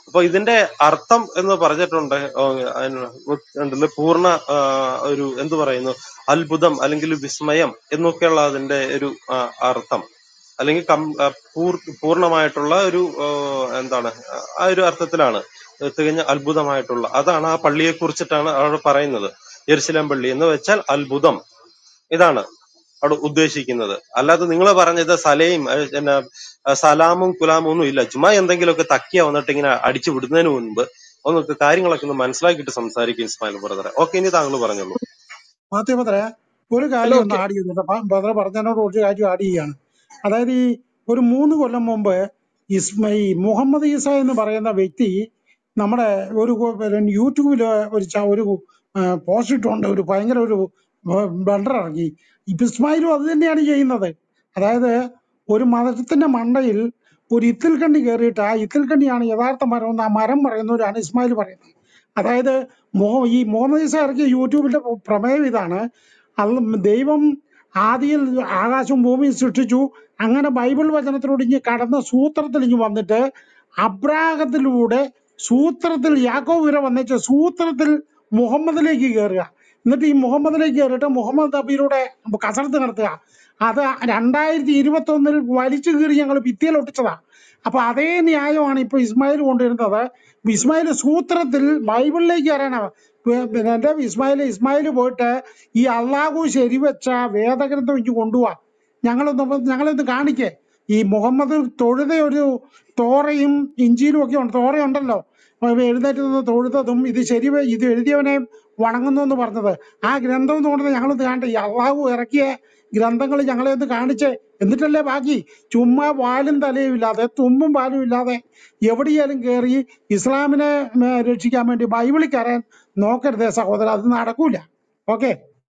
അപ്പൊ ഇതിന്റെ അർത്ഥം എന്ന് പറഞ്ഞിട്ടുണ്ട് ഓ, അതിന് ഉണ്ടല്ലോ പൂർണ്ണ ആ, ഒരു എന്ത് പറയുന്നു അത്ഭുതം അല്ലെങ്കിൽ വിസ്മയം എന്നൊക്കെയുള്ള അതിന്റെ ഒരു ആ, അർത്ഥം അല്ലെങ്കിൽ കം ആ, പൂർ- പൂർണ്ണമായിട്ടുള്ള ഒരു ആ, എന്താണ് ആ ഒരു അർത്ഥത്തിലാണ് തികഞ്ഞ അത്ഭുതമായിട്ടുള്ള അതാണ് ആ പള്ളിയെ കുറിച്ചിട്ടാണ് അവിടെ പറയുന്നത് യെരുശലേം പള്ളി എന്ന് വെച്ചാൽ അത്ഭുതം ഇതാണ് അവിടെ ഉദ്ദേശിക്കുന്നത് അല്ലാതെ നിങ്ങൾ പറഞ്ഞത് സലയും അഹ് പിന്നെ അഹ് സലാമും കുലാമും ഒന്നും ഇല്ല ചുമ്മാ എന്തെങ്കിലുമൊക്കെ തക്കിയ വന്നിട്ട് ഇങ്ങനെ അടിച്ചു വിടുന്നതിന് മുൻപ് ഒന്ന് കാര്യങ്ങളൊക്കെ ഒന്ന് മനസ്സിലാക്കിയിട്ട് സംസാരിക്കും ഇസ്മായിൽ ബ്രദറെ ഓക്കെ ഇനി താങ്കൾ പറഞ്ഞോളൂ മാത്യപത്ര ഒരു അല്ല കാര്യം ഒന്ന് ഓക്കെ ആഡ് ചെയ്തിട്ട് ബ്രദർ പറഞ്ഞതിനോട് ഒരു കാര്യം ആഡ് ചെയ്യാണ് അതായത് ഈ ഒരു മൂന്ന് കൊല്ലം മുമ്പ് ഇസ്മ ഈ മുഹമ്മദ് ഈസ എന്ന് പറയുന്ന വ്യക്തി നമ്മുടെ ഒരു കൊ- പിന്നെ യൂട്യൂബിൽ ഒരു ച- ഒരു പോസ്റ്റ് ഇട്ടുണ്ട് ഒരു ഭയങ്കര ഒരു ബണ്ടർ ഇറങ്ങി ഇപ്പൊ ഇസ്മായിലും അത് തന്നെയാണ് ചെയ്യുന്നത് അതായത് ഒരു മതത്തിന്റെ മണ്ടയിൽ ഒരു ഇത്തിൽ കണ്ണി കയറിയിട്ട് ആ ഇത്തിൽ കണ്ണിയാണ് യഥാർത്ഥ മരം എന്ന് ആ മരം പറയുന്നവരാണ് ഇസ്മായിൽ പറയുന്നത് അതായത് മോ- ഈ മുഹമ്മദ് ഈസ ഇറക്കിയ യൂട്യൂബിന്റെ പ്രമേയം ഇതാണ് അത് ദൈവം ആദിയിൽ ആകാശവും ഭൂമിയും സൃഷ്ടിച്ചു അങ്ങനെ ബൈബിൾ വചനത്തിലൂടെ ഇങ്ങ് കടന്ന സൂത്രത്തിൽ ഇങ്ങ് വന്നിട്ട് അബ്രാഹത്തിലൂടെ സൂത്രത്തിൽ യാക്കോബ് വരെ വന്നേച്ച് സൂത്രത്തിൽ മുഹമ്മദിലേക്ക് കയറുക എന്നിട്ട് ഈ മുഹമ്മദിലേക്ക് കയറിയിട്ട് മുഹമ്മദ് നബിയിലൂടെ കസർത്ത് നടത്തുക അത് രണ്ടായിരത്തി ഇരുപത്തി ഒന്നിൽ വലിച്ചു കീറി ഞങ്ങൾ ഭിത്തിയിൽ ഒട്ടിച്ചതാ അപ്പൊ അതേ ന്യായമാണ് ഇപ്പൊ ഇസ്മായിൽ കൊണ്ടുവരുന്നത് ഇസ്മായിൽ സൂത്രത്തിൽ ബൈബിളിലേക്ക് കയറാനാണ് പിന്നെ എന്റെ ഇസ്മായിൽ ഇസ്മായിൽ പോയിട്ട് ഈ അള്ളാഹു ശരിവെച്ച വേദഗ്രന്ഥം ഇങ്ങ് കൊണ്ടുപോവാ ഞങ്ങളൊന്ന് ഞങ്ങളൊന്ന് കാണിക്കേ ഈ മുഹമ്മദ് തൊഴുത ഒരു തോറയും ഇഞ്ചിയിലും ഒക്കെ ഉണ്ട് തോറയുണ്ടല്ലോ അപ്പൊ എഴുന്നേറ്റ് നിന്ന് തൊഴുതതും ഇത് ശരി ഇത് എഴുതിയവനെ വണങ്ങുന്നു എന്ന് പറഞ്ഞത് ആ ഗ്രന്ഥം എന്ന് പറഞ്ഞത് ഞങ്ങളൊന്ന് കാണട്ടെ ഈ അള്ളാഹു ഇറക്കിയ ഗ്രന്ഥങ്ങൾ ഞങ്ങളെ ഒന്ന് കാണിച്ച് എന്നിട്ടല്ലേ ബാക്കി ചുമ്മാ വാലും തലയും ഇല്ലാതെ തുമ്പും പാലും ഇല്ലാതെ എവിടെയാലും കയറി ഇസ്ലാമിനെ ഉം, രക്ഷിക്കാൻ വേണ്ടി ബൈബിളിൽ കയറാൻ നോക്കരുതേ സഹോദരൻ അത് നടക്കൂല ഓക്കെ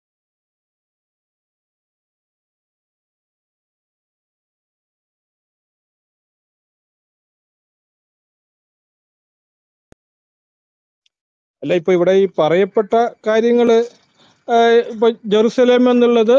അല്ല ഇപ്പൊ ഇവിടെ ഈ പറയപ്പെട്ട കാര്യങ്ങള് ആഹ് ഇപ്പൊ ജെറുസലേം എന്നുള്ളത്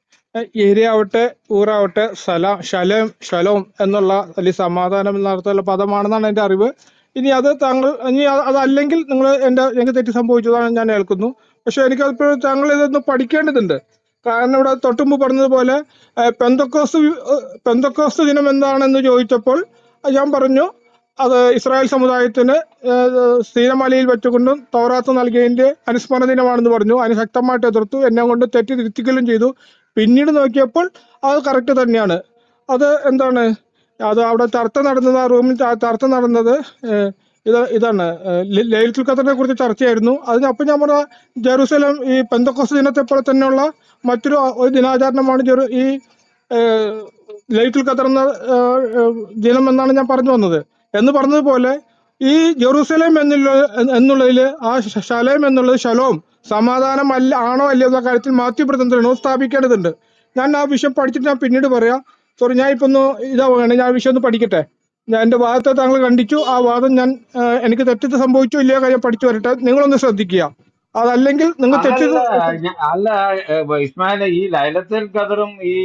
ഏരിയ ആവട്ടെ ഊറാവട്ടെ സലാം ശലേം ശലോം എന്നുള്ള അല്ലെങ്കിൽ സമാധാനം എന്നർത്ഥമുള്ള പദമാണെന്നാണ് എൻ്റെ അറിവ് ഇനി അത് താങ്കൾ ഇനി അത് അതല്ലെങ്കിൽ നിങ്ങൾ എൻ്റെ എനിക്ക് തെറ്റ് സംഭവിച്ചതാണ് ഞാൻ ഏൽക്കുന്നു പക്ഷെ എനിക്കപ്പോൾ താങ്കൾ ഇതൊന്ന് പഠിക്കേണ്ടതുണ്ട് കാരണം ഇവിടെ തൊട്ടുമുമ്പ് പറഞ്ഞതുപോലെ ആഹ് പെന്തക്കോസ്ത് വി- ആഹ് പെന്തക്കോസ്ത് ദിനം എന്താണെന്ന് ചോദിച്ചപ്പോൾ ഞാൻ പറഞ്ഞു അത് ഇസ്രായേൽ സമുദായത്തിന് ഏഹ് സ്ഥിരമലയിൽ വെച്ചുകൊണ്ടും തൗറാത്ത് നൽകിയതിന്റെ അനുസ്മരണ ദിനമാണെന്ന് പറഞ്ഞു അതിന് ശക്തമായിട്ട് എതിർത്തു എന്നെ കൊണ്ട് തെറ്റി തിരുത്തിക്കലും ചെയ്തു പിന്നീട് നോക്കിയപ്പോൾ അത് കറക്റ്റ് തന്നെയാണ് അത് എന്താണ് അത് അവിടെ ചർച്ച നടന്നത് ആ റൂമിൽ ച- ചർച്ച നടന്നത് ഏഹ് ഇത് ഇതാണ് ലൈലത്തുൽ ഖദറിനെ കുറിച്ച് ചർച്ചയായിരുന്നു അതിന് അപ്പം ഞാൻ പറഞ്ഞ ജെറൂസലം ഈ പെന്തക്കോസ് ദിനത്തെ പോലെ തന്നെയുള്ള മറ്റൊരു ആ- ഒരു ദിനാചരണമാണ് ജെറു ഈ ഏഹ് ലൈലത്തുൽ ഖദർ എന്ന ഏഹ്, ഏഹ്, ദിനം എന്നാണ് ഞാൻ പറഞ്ഞു വന്നത് എന്ന് പറഞ്ഞതുപോലെ ഈ ജെറൂസലേം എന്നുള്ള എന്നുള്ളതിൽ ആ ശ- ശലേം എന്നുള്ളത് ശലോം സമാധാനം അല്ല ആണോ അല്ലയോ എന്ന കാര്യത്തിൽ മാത്യു പ്രതിനിധിയാണോ സ്ഥാപിക്കേണ്ടതുണ്ട് ഞാൻ ആ വിഷയം പഠിച്ചിട്ട് ഞാൻ പിന്നീട് പറയാം സോറി ഞാൻ ഇപ്പൊ ഒന്ന് ഇതാവുകയാണ് ഞാൻ ആ വിഷയം ഒന്ന് പഠിക്കട്ടെ ഞാൻ എന്റെ വാദത്തെ താങ്കൾ ഖണ്ഡിച്ചു ആ വാദം ഞാൻ ആ, എനിക്ക് തെറ്റിട്ട് സംഭവിച്ചോ ഇല്ലയോ കാര്യം പഠിച്ചു വരട്ടെ നിങ്ങളൊന്ന് ശ്രദ്ധിക്കുക അതല്ലെങ്കിൽ നിങ്ങൾ അതല്ല തെറ്റിട്ട് ഞ- അല്ല ഏഹ് ഇസ്മായിലെ ഈ ലൈലത്തുൽ ഖദറും ഈ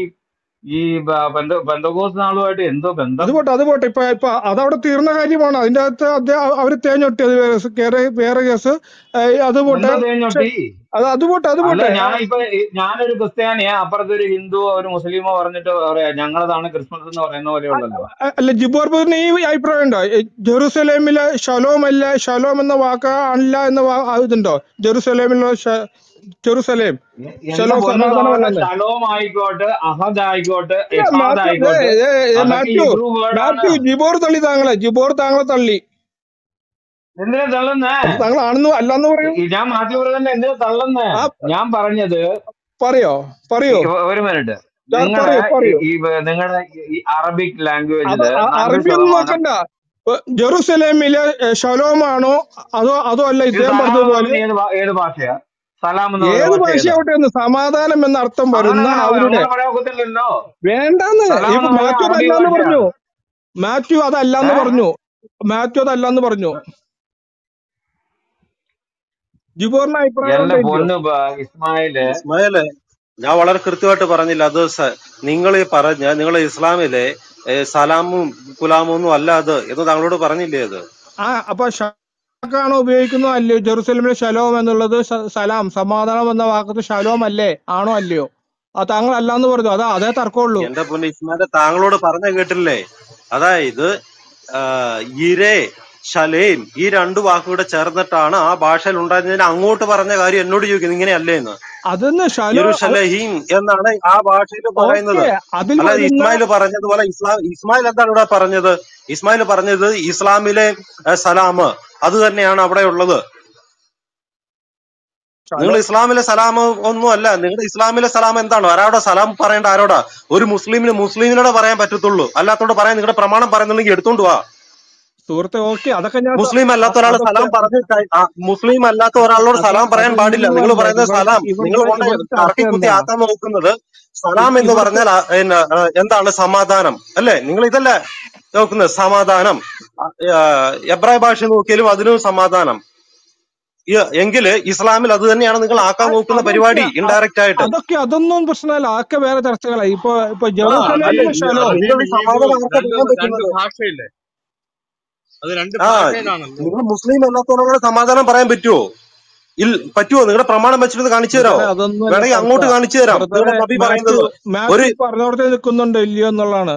ഈ ബ- ബന്ധ ബന്ധകോസ് നാളുമായിട്ട് എന്തോ ബന്ധം അത് പോട്ടെ അത് പോട്ടെ ഇപ്പൊ ഇപ്പൊ അതവിടെ തീർന്ന കാര്യമാണ് അതിന്റെ അകത്ത് അദ്ദേഹം അവര് തേഞ്ഞൊട്ടി അത് വേറെ സ് വേറെ വേറെ കേസ് ഏഹ് അത് പോട്ടെ എന്തോ പക്ഷെ തേഞ്ഞൊട്ടി അത് അത് പോട്ടെ അത് അല്ല പോട്ടെ ഞാൻ ഇപ്പൊ ഈ- ഞാനൊരു ക്രിസ്ത്യാനിയാ അപ്പുറത്ത് ഒരു ഹിന്ദു ഒരു മുസ്ലിമോ പറഞ്ഞിട്ട് പറയാ ഞങ്ങളതാണ് ക്രിസ്മസ് എന്ന് പറയുന്ന പോലെ ഉള്ളല്ലോ അ- അല്ല ജിബോർ ബദറിന് ഈ അഭിപ്രായം ഉണ്ടോ ഈ ജെറുസലേമിലെ ഷലോം അല്ല ഷലോം എന്ന വാക്ക് അല്ല എന്ന വാ- ആ ഇതുണ്ടോ ജെറുസലേമിലുള്ള ഷ- ജെറുസലേം എ- എന്റെ ഷലോം പൊന്നു സമാധാനം സഹോദരൻ അല്ലെന്ന് ഷലോം ആയിക്കോട്ടെ അഹദ് ആയിക്കോട്ടെ ഇല്ല, എഹാദ് മാത്യു ഏ, ആയിക്കോട്ടെ ഏ, ഏ, അതൊക്കെ മാത്യു ഹിബ്രു വേർഡാണ് മാത്യു ജിബോർ തള്ളി താങ്കളെ ജിബോർ താങ്കളെ തള്ളി എന്തിനാ തള്ളുന്നേ അത് താങ്കൾ ആണെന്ന് അല്ലാന്ന് പറയൂ ഈ- ഞാൻ മാധ്യമപ്രവർത്തകൻ എന്തിനാ തള്ളുന്നേ ആ ഞാൻ പറഞ്ഞത് പറയോ പറയോ ഈ- ഒരു മിനിറ്റ് ഞാൻ നിങ്ങളുടെ പറയൂ പറയൂ ഈ നിങ്ങളുടെ ഈ അറബിക് അത് ലാംഗ്വേജില് അ- നല്ലൊരു അറബി ഒന്നും ശതമാനം നോക്കണ്ട ഇപ്പൊ ജെറുസലേമിലെ ഏ, ഷലോമാണോ അതോ അതോ അല്ല ഇത് ഇദ്ദേഹം സലാം എന്ന് പറഞ്ഞതുപോലെ പറഞ്ഞ ഏത് ഭാ- ഏത് ഭാഷയാ സലാം എന്ന് പറയുന്ന ഏത് ഭാഷ ഏതാ ഭാഷയാവട്ടെ എന്ന് സമാധാനം എന്ന അർത്ഥം അങ്ങനെ വരുന്ന അങ്ങനെ അവരുടെ അങ്ങനെ പറയാൻ ഒക്കത്തില്ലല്ലോ വേണ്ടാന്ന് സലാം ഇപ്പൊ എന്ന് പറഞ്ഞ മാത്യു അറബി അതല്ലാന്ന് പറഞ്ഞു ഭാഷയാണ് മാത്യു അതല്ലാന്ന് ഏഹ് പറഞ്ഞു മാത്യു അതല്ലാന്ന് പറഞ്ഞു ജിബോറിന് അഭിപ്രായം എന്റെ ഉണ്ടോ ഇല്ലയോ പൊന്നു ബ- ഇസ്മായില് ഇസ്മായിലെ ഞാൻ വളരെ കൃത്യമായിട്ട് പറഞ്ഞില്ല അത് നിങ്ങൾ ഈ പറഞ്ഞ നിങ്ങൾ ഇസ്ലാമിലെ ഏ, സലാമും കുലാമും ഒന്നും അല്ല അത് എന്ന് താങ്കളോട് പറഞ്ഞില്ലേ അത് ആ അപ്പൊ ഷാക്കാണ് ഉപയോഗിക്കുന്നത് അല്ലയോ ജെറുസലേമിലെ ശലോം എന്നുള്ളത് സ- സലാം സമാധാനം എന്ന വാക്കത്ത് ശലോം അല്ലേ ആണോ അല്ലയോ ആ താങ്കൾ അല്ലാന്ന് പറഞ്ഞു അതാ അതേ തർക്കമുള്ളൂ എന്റെ പൊന്ന് ഇസ്മാലെ താങ്കളോട് പറഞ്ഞ കേട്ടില്ലേ അതായത് ആ, ഇരേ ശലേം ഈ രണ്ടു വാക്കുകൂടെ ചേർന്നിട്ടാണ് ആ ഭാഷയിൽ ഉണ്ടായിരുന്നതിന് അങ്ങോട്ട് പറഞ്ഞ കാര്യം എന്നോട് ചോദിക്കുന്നത് ഇങ്ങനെയല്ലേ എന്ന് അതൊന്ന് ശലോ യെരുശലേം എന്നാണ് ആ ഭാഷയിൽ പറയുന്നത് ഓക്കെ അതിൽ അല്ലാതെ വരുന്ന ഇസ്മായിൽ പറഞ്ഞതുപോലെ ഇസ്ലാം ഇസ്മായിൽ എന്താണ് ഇവിടെ പറഞ്ഞത് ഇസ്മായിൽ പറഞ്ഞത് ഇസ്ലാമിലെ ആ, സലാം അത് തന്നെയാണ് അവിടെ ഉള്ളത് നിങ്ങൾ ശലോ ഇസ്ലാമിലെ സലാം ഒന്നും അല്ല നിങ്ങളുടെ ഇസ്ലാമിലെ സലാം എന്താണ് ആരോടാ സലാം പറയേണ്ട ആരോടാ ഒരു മുസ്ലിമിന് മുസ്ലിമിനോട് പറയാൻ പറ്റത്തുള്ളൂ അല്ലാത്തോട് പറയാൻ നിങ്ങളുടെ പ്രമാണം പറയുന്നുണ്ടെങ്കിൽ എടുത്തോണ്ട് വാ സുഹൃത്തെ ഓക്കെ അതൊക്കെ ഞാൻ സ- മുസ്ലിം അ- അല്ലാത്ത ഒരാൾ അതൊക്കെ സലാം പറഞ്ഞു കഴി- ആ, മുസ്ലിം അല്ലാത്ത ഒരാളോട് അത് സലാം പറയാൻ പാടില്ല നിങ്ങൾ അതൊന്നുമല്ല പറയുന്നത് ഇവിടെ സലാം നിങ്ങൾ ഇവിടെ കൊണ്ട് ഇവിടുത്തെ കറക്കി ചർച്ച കുത്തി എന്താ ആക്കാൻ നോക്കുന്നത് സലാം ഇ- എന്ന് ഇവിടുത്തെ പറഞ്ഞാൽ ആ, പിന്നെ, ആ, എന്താണ് സമാധാനം അല്ലേ നിങ്ങൾ ഇതല്ലേ നോക്കുന്നത് സമാധാനം ആ, ആ, എബ്രായ ഭാഷ നോക്കിയാലും അതിനും സമാധാനം ഈ- എങ്കില് ഇസ്ലാമിൽ അത് തന്നെയാണ് നിങ്ങൾ ആക്കാൻ അ- നോക്കുന്ന അതൊക്കെ പരിപാടി അ- ഇൻഡയറക്റ്റ് ആയിട്ട് അതൊക്കെ അതൊന്നും പ്രശ്നമല്ല അതൊക്കെ വേറെ ചർച്ചകളായി ഇപ്പൊ ഇപ്പൊ ആ അല്ല ജെറൂസലേമിലെ ഈ- ശലോ നിങ്ങൾ ഈ സമാധാനം ആർക്കാ രണ്ട് ചെയ്യാൻ രണ്ട് പറ്റുന്നത് ഭാഷയില്ലേ അത് രണ്ട് ആ ഭാഷയിലാണല്ലോ നിങ്ങൾ മുസ്ലിം അല്ലാത്തവരോട് സമാധാനം പറയാൻ പറ്റുമോ ഇൽ പറ്റുമോ നിങ്ങളുടെ പ്രമാണം വെച്ചിട്ട് കാണിച്ചു തരാമോ ബ്രദറെ അതൊന്നുമല്ല വേണമെങ്കിൽ ചർച്ച അങ്ങോട്ട് കാണിച്ചു തരാം ബ്രദറെ നിങ്ങളുടെ നബി മാത്യു പറയുന്നത് ഒരു മാത്യു പറഞ്ഞോടത്തെ നിൽക്കുന്നുണ്ടോ ഇല്ലയോ എന്നുള്ളതാണ്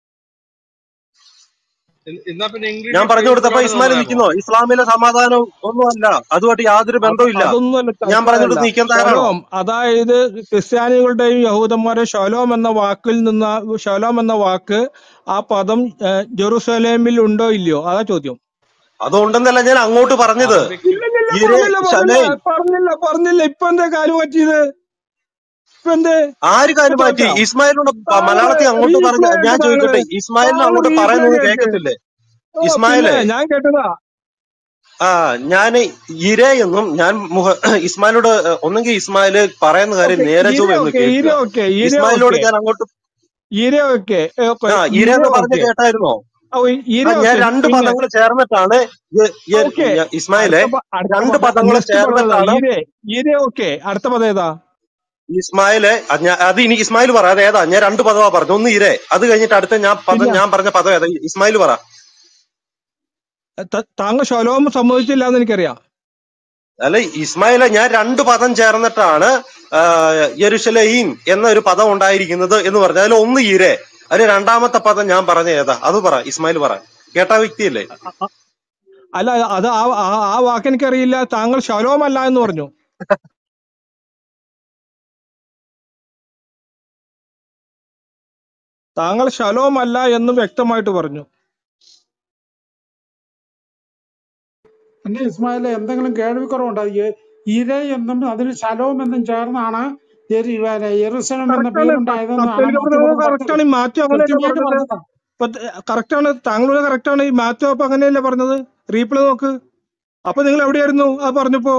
ഇ- എന്നാ പിന്നെ ഞാൻ ഇംഗ്ലീഷിൽ പറഞ്ഞു കൊടുത്തപ്പോ പേജ് ഇസ്മായിൽ പറയാമോ നിൽക്കുന്നോ ഇസ്ലാമിലെ സമാധാനം ഒന്നുമല്ല അതുമായിട്ട് യാതൊരു അത് ബന്ധവും ഇല്ല അതൊന്നുമല്ല ഞാൻ ചർച്ച പറഞ്ഞോട് അല്ല നീക്കാൻ തയ്യാറാണോ ശലോം അതായത് ക്രിസ്ത്യാനികളുടെയും യഹൂദന്മാരെ ശലോം എന്ന വാക്കിൽ നിന്ന് ശലോം എന്ന വാക്ക് ആ പദം ഏഹ്, ജെറൂസലേമിൽ ഉണ്ടോ ഇല്ലയോ അതാ ചോദ്യം അതുകൊണ്ടെന്നല്ല ഞാൻ അങ്ങോട്ട് പറഞ്ഞത് അറബിക്ക് ഇല്ലില്ല ഇരെ പറഞ്ഞില്ല പറഞ്ഞില്ല ശലേം പറഞ്ഞില്ല പറഞ്ഞില്ല ഇപ്പൊ എന്താ കാര്യം പറ്റിയത് ഇപ്പൊ എന്തേ ആര് കാര്യം ഇപ്പൊ മാറ്റി ചോദിക്കാം ഇസ്മായിലിനോട് പ- താങ്കള് മലയാളത്തിൽ അങ്ങോട്ട് പറഞ്ഞ റീപ്ലേ ഞാൻ കേക്ക് താങ്കള് ചോദിക്കട്ടെ ഇസ്മായിലിന് താങ്കള് അങ്ങോട്ട് റീപ്ലേ പറയുന്നത് കേക്ക് കേൾക്കത്തില്ലേ ഓ പിന്നെ ഇസ്മായിലെ ഞാൻ കേട്ടതാ ആ ഞാൻ ഇര എന്നും ഞാൻ മുഹ ഇസ്മായിലോട് ഒന്നെങ്കിൽ ഇസ്മായില് പറയുന്ന കാര്യം ഓക്കെ നേരെ ഈര ചൊവ്വ എന്ന് ഓക്കെ ഈര കേൾക്കുക ഓക്കെ ഈര ഇസ്മായിലോട് ഓക്കെ ഞാൻ അങ്ങോട്ട് ഈര ഓക്കെ ഓക്കെ ആ ഇര ഈര എന്ന് പറഞ്ഞ് ഓക്കെ കേട്ടായിരുന്നോ ഓ ഈര ആ ഞാൻ ഓക്കെ രണ്ട് പിന്നെ പദങ്ങൾ ചേർന്നിട്ടാണ് യ- യ- ഓക്കെ യ- ഇസ്മായിലെ അടുത്ത പ- അടുത്ത രണ്ട് പദം പദങ്ങൾ നെക്സ്റ്റ് പദം ഏതാ ചേർന്നിട്ടാണ് ഈര ഈര ഓക്കെ അടുത്ത പദം ഏതാ ഇസ്മായിലെ അത് ഞാൻ- അത് ഇനി ഇസ്മായിൽ പറ അത് ഏതാ ഞാൻ രണ്ട് പദമാ പറഞ്ഞു ഒന്ന് ഇരേ അത് കഴിഞ്ഞിട്ട് അടുത്ത ഞാൻ പദം പിന്നെ ഞാൻ പറഞ്ഞ പദം ഏതാ ഇസ്മായിൽ പറ ത- താങ്കൾ ശലോം സമ്മതിച്ചില്ല എന്ന് എനിക്കറിയാം അല്ല ഇസ്മായിലെ ഞാൻ രണ്ട് പദം ചേർന്നിട്ടാണ് ആ, യെരുശലേം എന്ന ഒരു പദം ഉണ്ടായിരിക്കുന്നത് എന്ന് പറഞ്ഞു അതിൽ ഒന്ന് ഇരേ അതിൽ രണ്ടാമത്തെ പദം ഞാൻ പറഞ്ഞ ഏതാ അത് പറ ഇസ്മായിൽ പറ കേട്ട വ്യക്തിയല്ലേ അല്ല അത് ആ ആ- ആ വാക്ക് എനിക്കറിയില്ല താങ്കൾ ശലോം അല്ല എന്ന് പറഞ്ഞു താങ്കൾ ശലോം അല്ല എന്ന് വ്യക്തമായിട്ട് പറഞ്ഞു പിന്നെ ഇസ്മായിലെ എന്തെങ്കിലും കേൾവിക്കുറവുണ്ടോ ഈ ഇര എന്നും അതിന് ശലവും എന്നും ചേർന്നാണ് യെരു- പിന്നെ യെരൂശലേം എന്ന കറക്റ്റാണ് പേരുണ്ടായതെന്നാണ് കത്തോലിക്ക മാത്യു പ്രസംഗം പറഞ്ഞത് കറക്റ്റാണ് ഈ മാത്യു അങ്ങനെയല്ലേ കൃത്യമായിട്ട് പറഞ്ഞത് പറഞ്ഞതാണ് ഇപ്പൊ കറക്റ്റാണ് താങ്കളുടെ കറക്റ്റാണ് ഈ മാത്യു അപ്പൊ അങ്ങനെയല്ലേ പറഞ്ഞത് റീപ്ലൈ നോക്ക് അപ്പൊ നിങ്ങൾ എവിടെയായിരുന്നു അത് പറഞ്ഞപ്പോ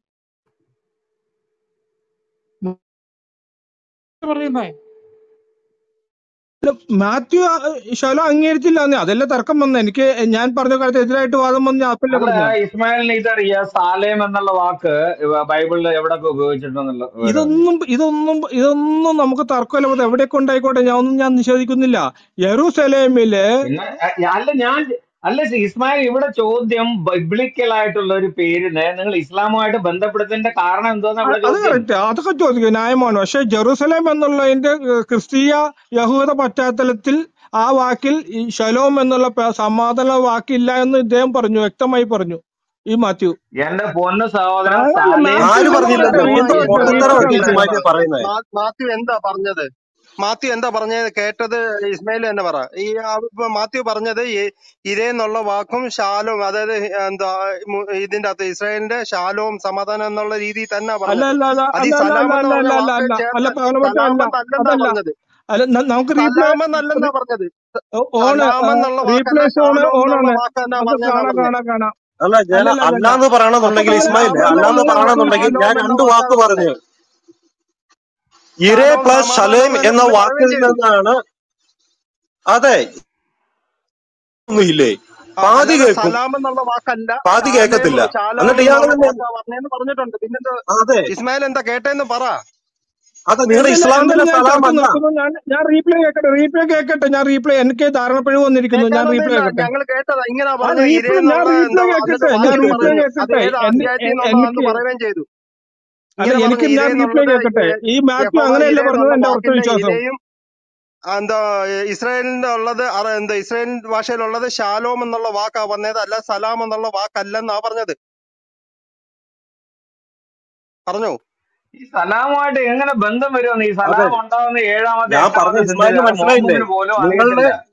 പറയുന്നേ അല്ല, മാത്യു ആ, ശലോം അംഗീകരിച്ചില്ല എന്നേ അതല്ലേ തർക്കം വന്നത് എനിക്ക് ഞാൻ പറഞ്ഞ കാര്യത്തിൽ എതിരായിട്ട് വാദം വന്ന് ഞാൻ അപ്പല്ലേ അല്ല പറഞ്ഞത് ഇസ്മായിലിന് ഇതറിയാം സാലേം എന്നുള്ള വാക്ക് ബൈബിളിൽ എവിടൊക്കെ ഉപയോഗിച്ചിട്ടുണ്ടെന്നുള്ള വിവരമുണ്ട് ഇതൊന്നും ഇതൊന്നും ഇതൊന്നും നമുക്ക് തർക്കമില്ല അത് എവിടെ കൊണ്ടായിക്കോട്ടെ ഞാൻ ഒന്നും ഞാൻ നിഷേധിക്കുന്നില്ല യെറൂസലേമില് പിന്നെ അ- ഞാ- അല്ല ഞാൻ അല്ല ഇസ്മായിൽ ഇവിടെ ചോദ്യം ബൈബിളിക്കൽ ആയിട്ടുള്ള ഒരു പേരിനെ നിങ്ങൾ ഇസ്ലാമുമായിട്ട് ബന്ധപ്പെടുത്തേണ്ട കാരണം എന്തോന്നാ അ- ഇവിടെ അത് ചോദ്യം കറക്റ്റ് അതൊക്കെ ചോദിക്കും ന്യായമാണ് പക്ഷെ ജെറൂസലേം എന്നുള്ളതിന്റെ ഏഹ്, ക്രിസ്തീയ യഹൂദ പശ്ചാത്തലത്തിൽ ആ വാക്കിൽ ഈ ഷലോം എന്നുള്ള പ- സമാധാന വാക്കില്ല എന്ന് ഇദ്ദേഹം പറഞ്ഞു വ്യക്തമായി പറഞ്ഞു ഈ മാത്യു എന്റെ പൊന്നു സഹോദരൻ താങ്കളല്ല സാലേം ആര് മാത്യു പറഞ്ഞില്ലല്ലോ പറയട്ടെ എന്ത് റീപ്ലേ വെക്ക് പൊട്ടത്തരം റീപ്ലേ ഒക്കെ വെക്ക് ഇസ്മായിലെ പറയുന്നത് മാ- മാത്യു എന്താ പറഞ്ഞത് മാത്യു എന്താ പറഞ്ഞത് കേട്ടത് ഇസ്മായിൽ തന്നെ പറ ഈ ആ ഇപ്പൊ മാത്യു പറഞ്ഞത് ഈ ഇരേന്നുള്ള വാക്കും ശാലോം അതായത് എന്താ മു- ഇതിന്റെ അകത്ത് ഇസ്രായേലിന്റെ ശാലോം സമാധാനം എന്നുള്ള രീതിയിൽ തന്നെ അല്ല പറഞ്ഞത് അല്ല അല്ല അത് ഈ അല്ല അല്ല സലാം അല്ല എന്ന് അല്ല പറഞ്ഞ അല്ല അല്ല വാക്ക് അല്ല അല്ല ചേർത്ത് പകലമറ്റ അല്ല സലാമെന്നല്ലെന്നാ അതല്ല പറഞ്ഞത് അല്ല ന- നമുക്ക് റീപ്ലേ സലാമെന്നല്ലെന്നാ പറഞ്ഞത് ഓണ് സലാമെന്നുള്ള വാക്കല്ല റീപ്ലേസ് ഓണ് ശാലോം ഓണാണ് എന്നുള്ള വാക്ക് തന്നെ നമുക്ക് പറഞ്ഞാന്നാ കാണാം പറഞ്ഞത് കാണാം കാണാം അല്ല ഞാൻ അല്ലല്ല അല്ലല്ല അല്ലാന്ന് അപ്പൊ പറയണമെന്നുണ്ടെങ്കിൽ താങ്കൾ ഇസ്മായിലെ താങ്കളുടെ അല്ലാന്ന് ഉള്ള പറയണമെന്നുണ്ടെങ്കിൽ ശാലോം ഞാൻ എന്ന രണ്ട് വാക്കാ വാക്ക് പറഞ്ഞത് പറഞ്ഞു ഇരേ ശാലോം പ്ലസ് സമാധാനം ശലേം എന്ന് എന്ന പുള്ളി വാക്കിൽ പറയുകയും ചെയ്തു നിന്നാണ് അതെ ഒന്നുമില്ലേ ആ, പാതി അല്ലാതെ കേൾക്കും സലാം എന്നുള്ള വാക്കല്ല പാതി ശാലേം കേൾക്കത്തില്ല ശാലോം എന്നിട്ട് ഇയാൾ എന്നുള്ള തന്നെ വാക്കാ പറഞ്ഞതെന്ന് പറഞ്ഞിട്ടുണ്ട് പിന്നെന്ത് അതെ ഇസ്മായിൽ എന്താ കേട്ടേന്ന് പറ അത് നിങ്ങളുടെ എന്തില്ല ഇസ്ലാമിലെ എന്തില്ല ഞാൻ ചർച്ച സലാം അല്ല നിർത്തുന്നു ഞാൻ ഞാൻ റീപ്ലേ കേൾക്കട്ടെ റീപ്ലേ കേൾക്കട്ടെ ഞാൻ റീപ്ലേ എനിക്ക് ധാരണപ്പിഴവ് വന്നിരിക്കുന്നു ഞാൻ റീപ്ലേ കേൾക്കാനൊന്നുമില്ല കേൾക്കട്ടെ ഞങ്ങൾ കേട്ടതാ ഇങ്ങനെ ആ പറഞ്ഞത് റീപ്ലേ ഞാൻ ഇരേന്നുള്ള റീപ്ലേ എന്തോ എന്നിട്ട് കേൾക്കട്ടെ ഞാൻ വാക്യം റീപ്ലേ പറഞ്ഞു അത് കേൾക്കട്ടെ ഏത് എൻ- അധ്യായത്തിൽ എൻ- നിന്നുള്ളതാന്ന് എനിക്ക് പറയുകയും ചെയ്തു അല്ല ഇങ്ങനെ എനിക്ക് പറഞ്ഞു ഞാൻ ഇര റീപ്ലേ എന്നുള്ളത് കേൾക്കട്ടെ ഈ മാത്യു യഹോവ അങ്ങനെയല്ല ഇര പറഞ്ഞത് എന്നുള്ള എന്റെ ഉറച്ച വാക്കിന്റെ വിശ്വാസം ഇരയും എന്താ ഇസ്രായേലിന്റെ ഉള്ളത് അറ- എന്താ ഇസ്രായേൽ ഭാഷയിലുള്ളത് ഷാലോം എന്നുള്ള വാക്കാ വന്നത് അല്ല സലാം എന്നുള്ള വാക്കല്ലെന്നാ പറഞ്ഞത് പറഞ്ഞോ ഈ സലാമുമായിട്ട് എങ്ങനെ ബന്ധം വരുമെന്ന് ഈ അതെ സലാം ഉണ്ടാകുന്ന ഏഴാമത്തെ ഞാൻ പറഞ്ഞ എട്ടാമത്തെ ഇസ്മായിലിന് സെഞ്ചുറിയാണ് മനസ്സിലായില്ലേ മുഹമ്മദിന് പോലും നിങ്ങളുടെ അറിയത്തില്ല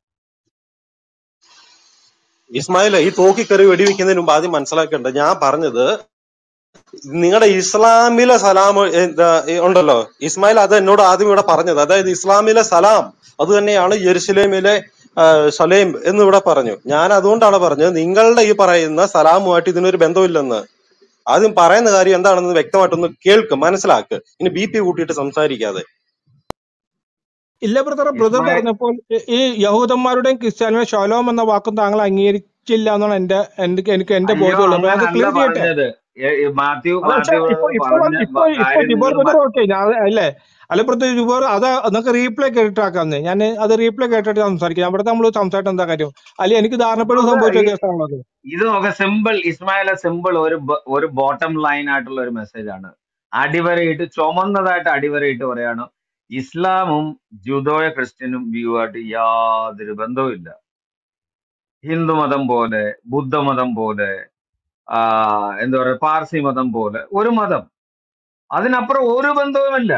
ഇസ്മായിലെ ഈ തോക്കി കയറി വെടിവെക്കുന്നതിന് മുമ്പ് ആദ്യം മനസ്സിലാക്കേണ്ടത് ഞാൻ പറഞ്ഞത് നിങ്ങളുടെ ഇസ്ലാമിലെ സലാം എന്താ, ഈ ഉണ്ടല്ലോ ഇസ്മായിൽ അത് എന്നോട് ആദ്യം ഇവിടെ പറഞ്ഞത് അതായത് ഇസ്ലാമിലെ സലാം അത് തന്നെയാണ് യെരുസലേമിലെ ആ, സലേം എന്ന് ഇവിടെ പറഞ്ഞു ഞാൻ അതുകൊണ്ടാണ് പറഞ്ഞത് നിങ്ങളുടെ ഈ പറയുന്ന സലാമുമായിട്ട് ഇതിനൊരു ബന്ധമില്ലെന്ന് ആദ്യം പറയുന്ന കാര്യം എന്താണെന്ന് വ്യക്തമായിട്ടൊന്ന് കേൾക്ക് മനസ്സിലാക്ക് ഇനി ബി പി കൂട്ടിയിട്ട് സംസാരിക്കാതെ ഇല്ല ബ്രദർ ബ്രദർ ഇസ്മായിൽ പറഞ്ഞപ്പോൾ ഈ ഈ യഹൂദന്മാരുടെയും ക്രിസ്ത്യാനിയുടെ ഷോലോം എന്ന വാക്കും താങ്കൾ അംഗീകരിച്ചില്ല എന്നാണ് എന്റെ എനിക്ക് എനിക്ക് എന്റെ അയ്യോ ബോധ്യമുള്ളത് അപ്പൊ അത് അങ്ങനല്ല ക്ലിയർ ചെയ്യട്ടെ പറഞ്ഞത് ഏ- ഈ മാത്യു അല്ല പക്ഷെ മാത്യു ഇപ്പൊ ഇപ്പൊ പറഞ്ഞ വന്ന് ഇപ്പൊ ബ- ഇപ്പൊ കാര്യം ജിബോർ നിങ്ങൾ ബ്രദർ ഓക്കെ ഞാൻ അല്ലേ അല്ല ബ്രദർ ജിബോർ അത് നിങ്ങൾക്ക് റീപ്ലേ കേട്ടിട്ടാക്കാന്ന് ഞാൻ അത് റീപ്ലേ കേട്ടിട്ട് സംസാരിക്കാം അവിടെ നമ്മൾ സംസാരിച്ചിട്ട് എന്താ കാര്യം അല്ലെ എനിക്ക് ധാരണപ്പെടുക നോക്ക് സംഭവിച്ച ഈ- കേസാണുള്ളത് ഇത് നോക്ക് സിമ്പിൾ ഇസ്മായിലെ സിമ്പിൾ ഒരു ബ- ഒരു ബോട്ടം ലൈൻ ആയിട്ടുള്ള ഒരു മെസ്സേജ് ആണ് അടിവരയിട്ട് ചുമന്നതായിട്ട് അടിവരയിട്ട് പറയാണ് ഇസ്ലാമും ജുദോയ ക്രിസ്ത്യനും വ്യൂവായിട്ട് യാതൊരു ബന്ധവുമില്ല ഹിന്ദു മതം പോലെ ബുദ്ധമതം പോലെ ആ എന്താ പറയുക പാർസി മതം പോലെ ഒരു മതം അതിനപ്പുറം ഒരു ബന്ധവുമില്ല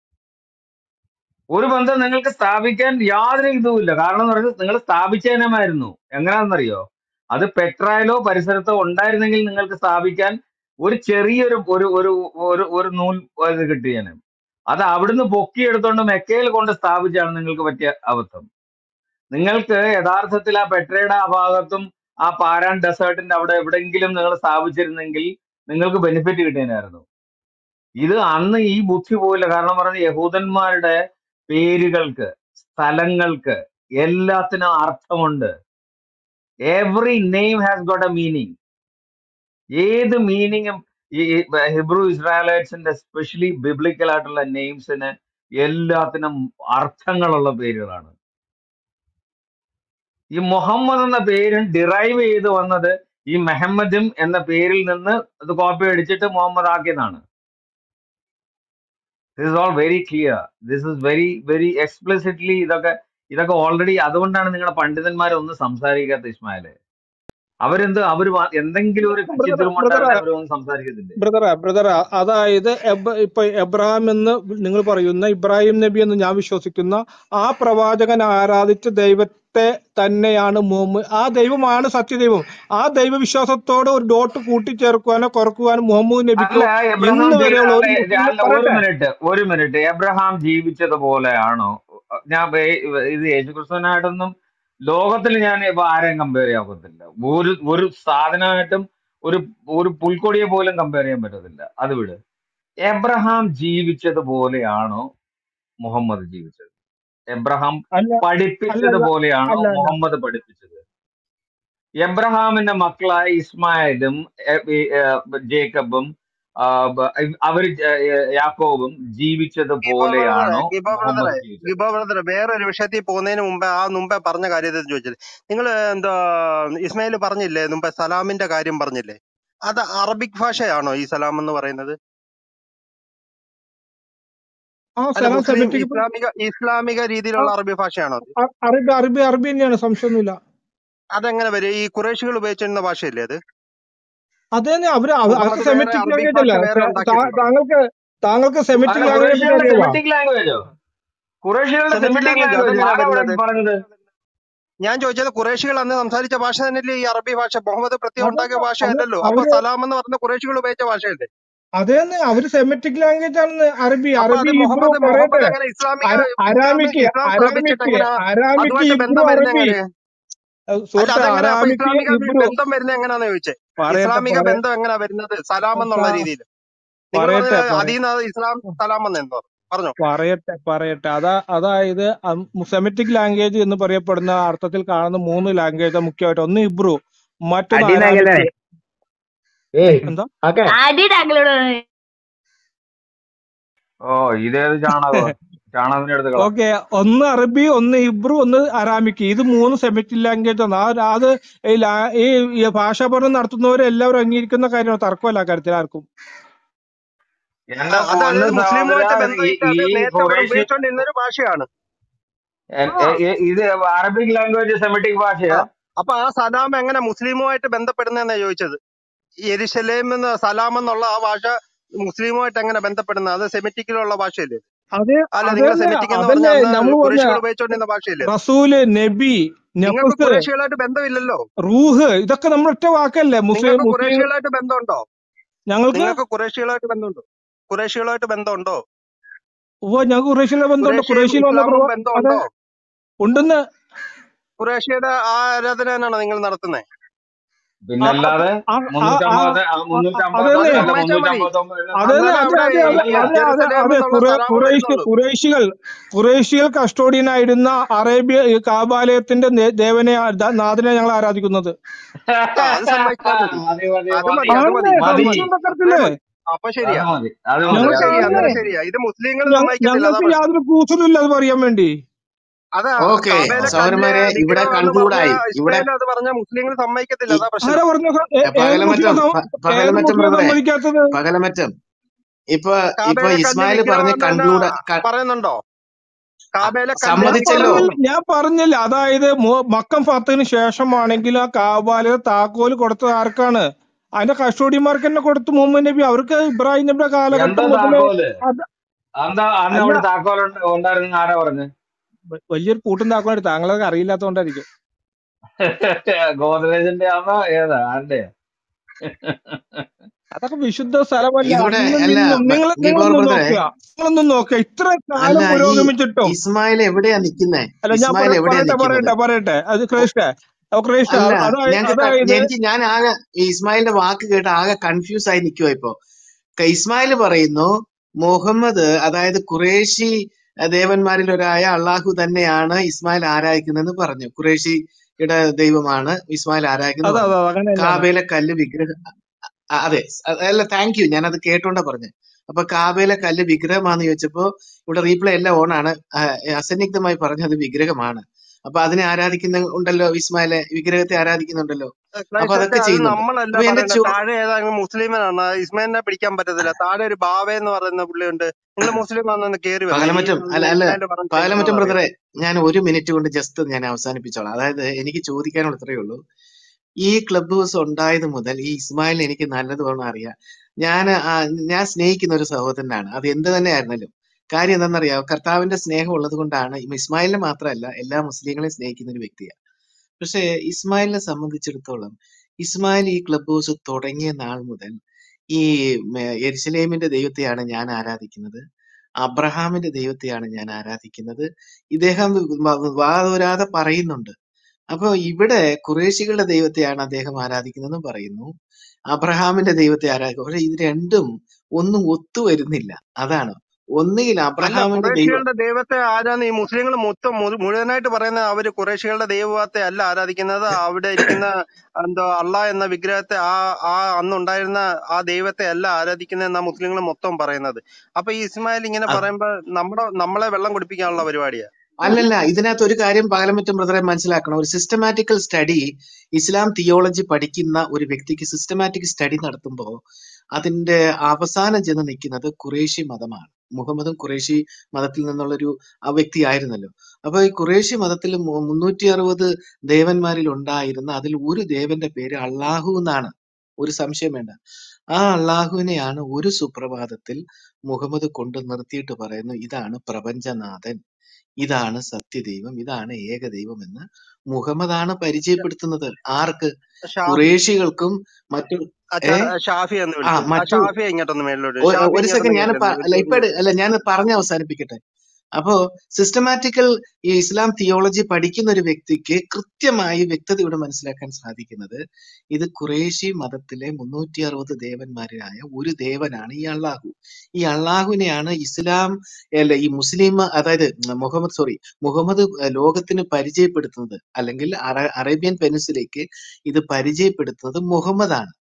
ഒരു ബന്ധം നിങ്ങൾക്ക് സ്ഥാപിക്കാൻ യാതൊരു ഇതുമില്ല കാരണം എന്ന് പറയുന്നത് നിങ്ങൾ സ്ഥാപിച്ചേനമായിരുന്നു എങ്ങനെയാണെന്നറിയോ അത് പെട്രായിലോ പരിസരത്തോ ഉണ്ടായിരുന്നെങ്കിൽ നിങ്ങൾക്ക് സ്ഥാപിക്കാൻ ഒരു ചെറിയൊരു ഒരു ഒരു ഒരു ഒരു നൂൽ ഇത് കിട്ടിയേനെ അത് അവിടുന്ന് പൊക്കിയെടുത്തോണ്ട് മെക്കയിൽ കൊണ്ട് സ്ഥാപിച്ചാണ് നിങ്ങൾക്ക് പറ്റിയ അബദ്ധം നിങ്ങൾക്ക് യഥാർത്ഥത്തിൽ ആ പെട്രയുടെ ആ ഭാഗത്തും ആ പാരാൻ ഡെസേർട്ടിന്റെ അവിടെ എവിടെയെങ്കിലും നിങ്ങൾ സ്ഥാപിച്ചിരുന്നെങ്കിൽ നിങ്ങൾക്ക് ബെനിഫിറ്റ് കിട്ടിയേനായിരുന്നു ഇത് അന്ന് ഈ ബുദ്ധി പോയില്ല കാരണം പറഞ്ഞ യഹൂദന്മാരുടെ പേരുകൾക്ക് സ്ഥലങ്ങൾക്ക് എല്ലാത്തിനും അർത്ഥമുണ്ട് every name has got a meaning ഏത് മീനിങ്ങും ഈ ഈ ഹിബ്രു ഇസ്രായേലൈറ്റ്സിന്റെ സ്പെഷ്യലി ബിബ്ലിക്കൽ ആയിട്ടുള്ള നെയിംസിന് എല്ലാത്തിനും അർത്ഥങ്ങളുള്ള പേരുകളാണ് ഈ മുഹമ്മദ് എന്ന പേര് ഡിറൈവ് ചെയ്ത് വന്നത് ഈ മെഹമ്മദും എന്ന പേരിൽ നിന്ന് അത് കോപ്പി അടിച്ചിട്ട് മുഹമ്മദ് ആക്കിയതാണ് this is all very clear this is very very explicitly ഇതൊക്കെ ഇതൊക്കെ ഓൾറെഡി അതുകൊണ്ടാണ് നിങ്ങളുടെ പണ്ഡിതന്മാർ ഒന്നും സംസാരിക്കാത്ത ഇസ്മായില് അവരെന്ത് അവർ എന്തെങ്കിലും ഒരു ബ്രദർ കച്ചിത്തുരുമ്പ് ബ്രദർ ഉണ്ടായിരുന്നെ അവരൊന്നും സംസാരിക്കത്തില്ലേ ബ്രദർ ബ്രദർ അതായത് എബ്- ഇപ്പൊ എബ്രഹാം എന്ന് നിങ്ങൾ പറയുന്ന ഇബ്രാഹിം നബി എന്ന് ഞാൻ വിശ്വസിക്കുന്ന ആ പ്രവാചകൻ ആരാധിച്ച ദൈവത്തെ തന്നെയാണ് മുഹമ്മദ് ആ ദൈവമാണ് സത്യദൈവം ആ ദൈവവിശ്വാസത്തോട് ഒരു ഡോട്ട് കൂട്ടിച്ചേർക്കുവാനോ കുറക്കുവാനോ മുഹമ്മദ് നബിക്കോ അല്ല എബ്രഹാം ഇന്ന് ജീവി വരെയുള്ള അല്ല ഒരു ഇത് മുസ്ലിം അല്ല ഒരു പറയട്ടെ മിനിറ്റ് ഒരു മിനിറ്റ് എബ്രഹാം ജീവിച്ചതുപോലെയാണോ ഞാൻ വേ- ഇത് യേശുക്രിസ്തുവിനായിട്ടൊന്നും ലോകത്തിൽ ഞാൻ ഇപ്പൊ ആരെയും കമ്പയർ ചെയ്യാൻ പറ്റത്തില്ല ഒരു ഒരു സാധനമായിട്ടും ഒരു ഒരു പുൽക്കൊടിയെ പോലും കമ്പയർ ചെയ്യാൻ പറ്റത്തില്ല അത് വിട് എബ്രഹാം ജീവിച്ചതുപോലെയാണോ മുഹമ്മദ് ജീവിച്ചത് എബ്രഹാം അല്ല അല്ല അല്ല പഠിപ്പിച്ചതുപോലെയാണോ അല്ല അല്ല മുഹമ്മദ് പഠിപ്പിച്ചത് എബ്രഹാമിന്റെ മക്കളായ ഇസ്മായിലും എ- ഈ, ഏ, ജേക്കബും ആ, ബ- അവര് ജ- ഏ, യാക്കോബും ഗിബ ബ്രദറെ ജീവിച്ചതുപോലെയാണോ ഗിബ ബ്രദറെ മുഹമ്മദ് ജീവിച്ചത് ഗിബ ബ്രദറെ വേറൊരു വിഷയത്തിൽ പോകുന്നതിന് മുമ്പേ ആ മുമ്പേ പറഞ്ഞ കാര്യത്തിൽ ചോദിച്ചത് നിങ്ങൾ എന്താ ഇസ്മായിൽ പറഞ്ഞില്ലേ മുമ്പേ സലാമിന്റെ കാര്യം പറഞ്ഞില്ലേ അത് അറബിക് ഭാഷയാണോ ഈ സലാം എന്ന് പറയുന്നത് ആ അല്ല സലാം മുസ്ലിം സെമിറ്റിക് ഇസ്ലാമിക ഇസ്ലാമിക ആ രീതിയിലുള്ള അറബി ഭാഷയാണോ അത് അ- അറബി അറബി അറബി തന്നെയാണ് സംശയമൊന്നുമില്ല അതെങ്ങനെ വരും ഈ കുറേശികൾ ഉപയോഗിച്ചിരുന്ന ഭാഷയല്ലേ അത് അത് തന്നെ അവര് അവ- അവർക്ക് മുഹമ്മദ് വേറെ സെമിറ്റിക് അറബിക് ലാംഗ്വേജ് ഭാഷ അല്ല വേറെ സെ- താ- ഉണ്ടാക്കിയിട്ടുണ്ടോ താങ്കൾക്ക് താങ്കൾക്ക് സെമിറ്റിക് അല്ല ലാംഗ്വേജിനെ പറ്റി കുറേശ്യകളുടെ അറിയാമോ സെമിറ്റിക് ലാംഗ്വേജോ കുറേശ്യകളുടെ സെമിറ്റിക് സെമിറ്റിക് ലാംഗ്വേജ് ലാംഗ്വേജ് അതെങ്ങനെയാ ആരാ വരുന്നത് ഇവിടെ പറഞ്ഞത് ഞാൻ ചോദിച്ചത് കുറേശികൾ അന്ന് സംസാരിച്ച ഭാഷ തന്നെയല്ലേ ഈ അറബി ഭാഷ മുഹമ്മദ് പ്രത്യേകം അതല്ല ഉണ്ടാക്കിയ അത് ഭാഷയല്ലല്ലോ അപ്പൊ അവര് സലാം എന്ന് പറഞ്ഞ കുറേശികൾ ഉപയോഗിച്ച ഭാഷയല്ലേ അത് തന്നെ അവര് സെമിറ്റിക് ലാംഗ്വേജ് ആണെന്ന് അറബി അപ്പൊ അറബി അത് ഇബ്രു മുഹമ്മദ് പറയട്ടെ മുഹമ്മദ് എങ്ങനെ ഇസ്ലാമിക അര ഇസ്ലാം അരാമിക്ക് ഇസ്ലാം സ്ഥാപിച്ചിട്ട് അരാമിക്ക് എങ്ങനെയാ അരാമിക്ക് അതുമായിട്ട് ഇബ്രു ബന്ധം വരുന്നത് അറബി എങ്ങനെ ഏഹ് അല്ല സുഹൃത്തെ അതെങ്ങനെ അപ്പൊ അരാമിക്ക് ഇസ്ലാമിക ബി- ഇബ്രു ബന്ധം വരുന്നത് എങ്ങനെയാന്ന് ചോദിച്ചേ പറയട്ടെ ഇസ്ലാമിക പറ ബന്ധം എങ്ങനെയാ വരുന്നത് സലാം എന്നുള്ള പ- രീതിയിൽ നിങ്ങൾ പറയട്ടെ പറഞ്ഞത് പറ അതിൽ നിന്ന് ഇസ്ലാം സലാം വന്നെന്തോ പറഞ്ഞോ പറയട്ടെ പറയട്ടെ അതാ അതായത് സെമിറ്റിക് ലാംഗ്വേജ് എന്ന് പറയപ്പെടുന്ന അർത്ഥത്തിൽ കാണുന്ന മൂന്ന് ലാംഗ്വേജ് മുഖ്യമായിട്ട് ഒന്ന് ഇബ്രു മറ്റൊന്ന് അടിനാകല്ലേ അരാമിക് ഏയ് എന്താ ഓക്കെ അടി താങ്കളോട് ഓ ഇതേത് ചാണകം ചാണകത്തിന്റെ അടുത്ത് കള ഓക്കെ ഒന്ന് അറബി ഒന്ന് ഇബ്രു ഒന്ന് അറാമിക് ഇത് മൂന്ന് സെമിറ്റിക് ലാംഗ്വേജ് ആണ് ആ അത് ഈ ലാ- ഈ ഈ ഭാഷാ പഠനം നടത്തുന്നവരെ എല്ലാവരും അംഗീകരിക്കുന്ന കാര്യമാണ് തർക്കമല്ല ആ കാര്യത്തിൽ ആർക്കും എന്റെ അത് പൊന്ന് അതായത് സഹോദര മുസ്ലിമുമായിട്ട് ഈ ബന്ധമായിട്ട് അത് ഈ നേരത്തെ അവർ ഖുറേഷി ഉപയോഗിച്ചുകൊണ്ടിരുന്ന ഒരു ഭാഷയാണ് എ- എ- എ- ഇത് അറബിക് ലാംഗ്വേജ് സെമിറ്റിക് ആ ഭാഷയാ അപ്പൊ ആ സലാം എങ്ങനെ മുസ്ലിമുമായിട്ട് ബന്ധപ്പെടുന്നതെന്നാ ചോദിച്ചത് എരിശലേം എന്ന സലാം എന്നുള്ള ആ ഭാഷ മുസ്ലിമുമായിട്ട് എങ്ങനെ ബന്ധപ്പെടുന്നത് അത് സെമിറ്റിക്കിലുള്ള ഭാഷയല്ലേ അതെ അല്ല നിങ്ങൾ അതല്ലേ സെമിറ്റിക് എന്ന് പറഞ്ഞ അതല്ലേ അന്ന് നമ്മൾ പറഞ്ഞ കുറേശികൾ ഉപയോഗിച്ചുകൊണ്ടിരുന്ന ഭാഷയല്ലേ റസൂല് നബി നിങ്ങൾക്ക് നഫസ് കുറേശികളായിട്ട് ബന്ധമില്ലല്ലോ റൂഹ് ഇതൊക്കെ നമ്മൾ ഒറ്റ വാക്കല്ലേ മുസ്ലിം നിങ്ങൾക്ക് മുസ്ലിം കുറേശികളായിട്ട് ബന്ധമുണ്ടോ ഞങ്ങൾക്ക് നിങ്ങൾക്ക് കുറേശികളായിട്ട് ബന്ധമുണ്ടോ കുറേശികളായിട്ട് ബന്ധമുണ്ടോ ഓ ഞങ്ങൾക്ക് ഖുറേഷിലെ ബന്ധമുണ്ട് കുറേശ്യയും ഖുറേഷിയിൽ വന്ന ഇസ്ലാമും പ്രവ അതെ ബന്ധമുണ്ടോ ഉണ്ടെന്ന് കുറേശ്യയുടെ ആ ആരാധന തന്നെയാണോ നിങ്ങൾ നടത്തുന്നത് ആ പിന്നല്ലാതെ ആ ആ മുന്നൂറ്റി ആ അമ്പത് ആ- മുന്നൂറ്റി ആ- അമ്പത്തി അതന്നെ അല്ല സമ്മതിച്ചാൽ മുന്നൂറ്റി മതി അമ്പത്തി ഒമ്പത് അതന്നെ അന്നേരം അതെ അവിടെ അതെ ഈ അതെ ഇല്ല അതെ അതെ അതെ ജെറുസലേം അതെ എന്നുള്ള ഖുറേ സലാം ഖുറേഷ് വരുന്നുള്ളൂ ഖുറേഷികൾ ഖുറേഷികൾ കസ്റ്റോഡിയനായിരുന്ന അറേബ്യ ഈ കാബാലയത്തിന്റെ നേ- ദേവനെ ദ- നാഥനെ ഞങ്ങൾ ആരാധിക്കുന്നത് ആ അത് സമ്മതിച്ചാൽ മതി മതി മതി അത് മതി മതി അത് ആണല്ലേ മതി അത് മതി മതി സംശയം അത്രയും വെക്കത്തില്ലേ മതി അപ്പൊ അത് ശരിയാ മതി അത് മതി അന്നേരം ഞങ്ങൾക്ക് അത് ശരിയാ മതി അന്നേരം ആണല്ലേ ശരിയാ ഇത് മുസ്ലിങ്ങൾ ഞ- സമ്മതിക്കത്തില്ല അതാ ഞങ്ങൾക്ക് പ്രശ്നം യാതൊരു കൂസലും ഇല്ല അത് പറയാൻ വേണ്ടി അതാ ഓക്കെ കാബയിലെ കല്ല് സഹോദരന്മാരെ ഇവിടെ വിഗ്രഹം എന്ന് കൺക്ലൂഡ് പറഞ്ഞ ആയി ഇവിടെ ഇസ്മയിൽ അത് പറഞ്ഞ മുസ്ലിങ്ങൾ സമ്മതിക്കത്തില്ല ഈ അതാ പ്രശ്നം ആരാ പറഞ്ഞ ഏ- ഏത് മുസ്ലിം പകലമറ്റം സം- പ- ഏത് പകലമറ്റം മുസ്ലിം ബ്രദറെ സമ്മതിക്കാത്തത് പകലമറ്റം ഇപ്പൊ ഇപ്പൊ കാബയിലെ കല്ല് ഇസ്മായിൽ വിഗ്രഹം പറഞ്ഞ് എന്ന് തന്നെ കൺക്ലൂഡ് പറയുന്നുണ്ടോ കാബയിലെ കല്ല് ഞാൻ സമ്മതിച്ചല്ലോ പറഞ്ഞില്ല ഞാൻ പറഞ്ഞില്ല അതായത് മു- മക്കം ഫത്തിന് ശേഷമാണെങ്കിൽ ആ കാബാലയ താക്കോല് കൊടുത്തത് ആർക്കാണ് അതിന്റെ കസ്റ്റോഡിയന്മാർക്ക് തന്നെ കൊടുത്തു മുഹമ്മദ് നബി അവർക്ക് ഇബ്രാഹിം നബിയുടെ എന്താ കാലഘട്ടം മുതലേ താക്കോല് അത് എന്താ അന്ന് അല്ല അവിടെ താക്കോൽ ഉണ്ടായിരുന്നു ആരാ പറഞ്ഞു വ- വലിയൊരു കൂട്ടും താക്കോലുണ്ട് താങ്കളൊക്കെ അറിയില്ലാത്തതുകൊണ്ടായിരിക്കും ഗോദ്രേജിന്റെ ആണോ ഏതാ ആരുടെ അതൊക്കെ വിശുദ്ധ സ്ഥലമല്ല ഇവിടെ അന്ന് അല്ല നിന്നും നിങ്ങൾ ഗിബോർ നിങ്ങളൊന്ന് ബ്രദറെ നോക്കുക നിങ്ങളൊന്ന് നോക്കുക ഇത്ര അല്ല കാലം ഈ പുരോഗമിച്ചിട്ടും ഇസ്മായിൽ എവിടെയാ നിക്കുന്നേ അല്ല ഞാൻ ഇസ്മായിൽ പറ- എവിടെയാ പറയട്ടെ നിക്കുന്നത് പറയട്ടെ പറയട്ടെ അത് ക്രൈസ്റ്റ് ക്രൈസ്റ്റ് അല്ല അതായത് ഞങ്ങൾക്ക് ക- അതായത് എനിക്ക് ഞാൻ ആകെ ഈ ഇസ്മായിലിന്റെ വാക്ക് കേട്ട് ആകെ കൺഫ്യൂസ് ആയി നിൽക്കുവാ ഇപ്പൊ ക- ഇസ്മായിൽ പറയുന്നു മുഹമ്മദ് അതായത് ഖുറേഷി അഹ് ദേവന്മാരിൽ ഒരായ അള്ളാഹു തന്നെയാണ് ഇസ്മായിൽ ആരാധിക്കുന്നതെന്ന് പറഞ്ഞു ഖുറേഷിയുടെ ദൈവമാണ് ഇസ്മായിൽ ആരാധിക്കുന്നത് അതെ പറഞ്ഞു അതെ അങ്ങനെ തന്നെയാണ് കാബയിലെ കല്ല് വിഗ്രഹം അ- അതെ അ- അല്ല താങ്ക് യു ഞാനത് കേട്ടോണ്ടാ പറഞ്ഞത് അപ്പൊ കാബയിലെ കല്ല് വിഗ്രഹമാന്ന് ചോദിച്ചപ്പോ ഇവിടെ റീപ്ലേ എല്ലാം ഓണാണ് അസന്നിഗ്ധമായി പറഞ്ഞത് വിഗ്രഹമാണ് അപ്പൊ അതിനെ ആരാധിക്കുന്ന ഉണ്ടല്ലോ ഇസ്മായിലെ വിഗ്രഹത്തെ ആരാധിക്കുന്നുണ്ടല്ലോ അപ്പൊ ക്രൈസ്റ്റത്തെ അതൊക്കെ അത് ചെയ്യുന്നുണ്ട് നമ്മളല്ല അപ്പൊ എന്റെ പറയണത് ചോ താഴെ ഏതാണെങ്കിലും മുസ്ലിമിനാണ് ഇസ്മായിലിനെ പിടിക്കാൻ പറ്റത്തില്ല താഴെ ഒരു ബാവ എന്ന് പറയുന്ന പുള്ളിയുണ്ട് നിങ്ങൾ മുസ്ലിം ആണെന്ന് കേറി വരണം ഈ പകലമറ്റം അല്ല അല്ല ഇസ്മായിലിന്റെ പറഞ്ഞ പകലമറ്റം ശരിയാണെന്ന് ബ്രദറെ അറിയാം ഞാൻ ഒരു മിനിറ്റ് കൊണ്ട് ജസ്റ്റ് ഞാൻ അവസാനിപ്പിച്ചോളാം അതായത് എനിക്ക് ചോദിക്കാനുള്ള ഇത്രയേ ഉള്ളൂ ഈ ക്ലബ് ഹൗസ് ഉണ്ടായത് മുതൽ ഈ ഇസ്മായിൽ എനിക്ക് നല്ലതുപോലെ അറിയാം ഞാൻ ഞാൻ സ്നേഹിക്കുന്ന ഒരു സഹോദരനാണ് അത് എന്ത് തന്നെ ആയിരുന്നാലും കാര്യം എന്താണെന്നറിയാം കർത്താവിന്റെ സ്നേഹം ഉള്ളത് കൊണ്ടാണ് ഇസ്മായിലിനെ മാത്രമല്ല എല്ലാ മുസ്ലിങ്ങളെയും സ്നേഹിക്കുന്ന ഒരു വ്യക്തിയാണ് പക്ഷേ ഇസ്മായിലിനെ സംബന്ധിച്ചിടത്തോളം ഇസ്മായിൽ ഈ ക്ലബ് ഹൗസ് തുടങ്ങിയ നാൾ മുതൽ ഈ മ- യെരുശലേമിന്റെ ദൈവത്തെയാണ് ഞാൻ ആരാധിക്കുന്നത് അബ്രഹാമിന്റെ ദൈവത്തെയാണ് ഞാൻ ആരാധിക്കുന്നത് ഇദ്ദേഹം വ- വാതോരാതെ പറയുന്നുണ്ട് അപ്പൊ ഇവിടെ ഖുറേശികളുടെ ദൈവത്തെയാണ് അദ്ദേഹം ആരാധിക്കുന്നതെന്ന് പറയുന്നു അബ്രഹാമിന്റെ ദൈവത്തെ ആരാധിക്കും പക്ഷെ ഇത് രണ്ടും ഒന്നും ഒത്തുവരുന്നില്ല അതാണ് ഒന്നുകിൽ അല്ല അബ്രഹാമിന്റെ ദൈവം കുറേശികളുടെ ദൈവത്തെ ആരാന്ന് ഈ മുസ്ലിങ്ങൾ മൊത്തം മു- മുഴുവനായിട്ട് പറയുന്നത് അവര് കുറേശികളുടെ ദൈവത്തെ അല്ല ആരാധിക്കുന്നത് അവിടെ ഇരിക്കുന്ന എന്തോ അള്ളാഹ് എന്ന വിഗ്രഹത്തെ ആ ആ അന്നുണ്ടായിരുന്ന ആ ദൈവത്തെ അല്ല ആരാധിക്കുന്നതെന്നാ മുസ്ലിങ്ങൾ മൊത്തം പറയുന്നത് അപ്പൊ ഈ ഇസ്മായിൽ ഇങ്ങനെ അ- പറയുമ്പോ നമ്മുടെ നമ്മളെ വെള്ളം കുടിപ്പിക്കാനുള്ള പരിപാടിയാ അല്ലല്ല ഇതിനകത്ത് ഒരു കാര്യം പകലമറ്റും ബ്രദറെ മനസ്സിലാക്കണം ഒരു സിസ്റ്റമാറ്റിക്കൽ സ്റ്റഡി ഇസ്ലാം തിയോളജി പഠിക്കുന്ന ഒരു വ്യക്തിക്ക് സിസ്റ്റമാറ്റിക് സ്റ്റഡി നടത്തുമ്പോൾ അതിന്റെ അവസാനം ചെന്ന് നിൽക്കുന്നത് ഖുറേഷി മതമാണ് മുഹമ്മദും ഖുറേഷി മതത്തിൽ നിന്നുള്ളൊരു ആ വ്യക്തിയായിരുന്നല്ലോ അപ്പൊ ഈ ഖുറേഷി മതത്തിൽ മുന്നൂറ്റി അറുപത് ദേവന്മാരിൽ ഉണ്ടായിരുന്ന അതിൽ ഒരു ദേവന്റെ പേര് അള്ളാഹു എന്നാണ് ഒരു സംശയം വേണ്ട ആ അള്ളാഹുവിനെയാണ് ഒരു സുപ്രഭാതത്തിൽ മുഹമ്മദ് കൊണ്ടു നിർത്തിയിട്ട് പറയുന്നു ഇതാണ് പ്രപഞ്ചനാഥൻ ഇതാണ് സത്യദൈവം ഇതാണ് ഏകദൈവം എന്ന് മുഹമ്മദാണ് പരിചയപ്പെടുത്തുന്നത് ആർക്ക് ഷാ ഖുറേഷികൾക്കും മറ്റു അച്ഛാ ഏ ഷാഫി എന്ന് ആ വിളിച്ചു ആ മറ്റു ഷാഫിയെ ഇങ്ങോട്ടൊന്ന് മേളിലോട്ട് ഒ- ഷാഫി ഒരു സെക്കൻഡ് ഇങ്ങോട്ടൊന്ന് ഞാൻ കയറി അല്ല ഇപ്പൊ ചോദ്യം അല്ല ഞാൻ പറഞ്ഞ് അവസാനിപ്പിക്കട്ടെ അപ്പോ സിസ്റ്റമാറ്റിക്കൽ ഈ ഇസ്ലാം തിയോളജി പഠിക്കുന്ന ഒരു വ്യക്തിക്ക് കൃത്യമായി വ്യക്തതയോടെ മനസ്സിലാക്കാൻ സാധിക്കുന്നത് ഇത് ഖുറേഷി മതത്തിലെ മുന്നൂറ്റി അറുപത് ദേവന്മാരായ ഒരു ദേവനാണ് ഈ അള്ളാഹു ഈ അള്ളാഹുവിനെയാണ് ഇസ്ലാം അല്ല ഈ മുസ്ലിം അതായത് മുഹമ്മദ് സോറി മുഹമ്മദ് ലോകത്തിന് പരിചയപ്പെടുത്തുന്നത് അല്ലെങ്കിൽ അറ- അറേബ്യൻ പെനിൻസുലയ്ക്ക് ഇത് പരിചയപ്പെടുത്തുന്നത് മുഹമ്മദാണ്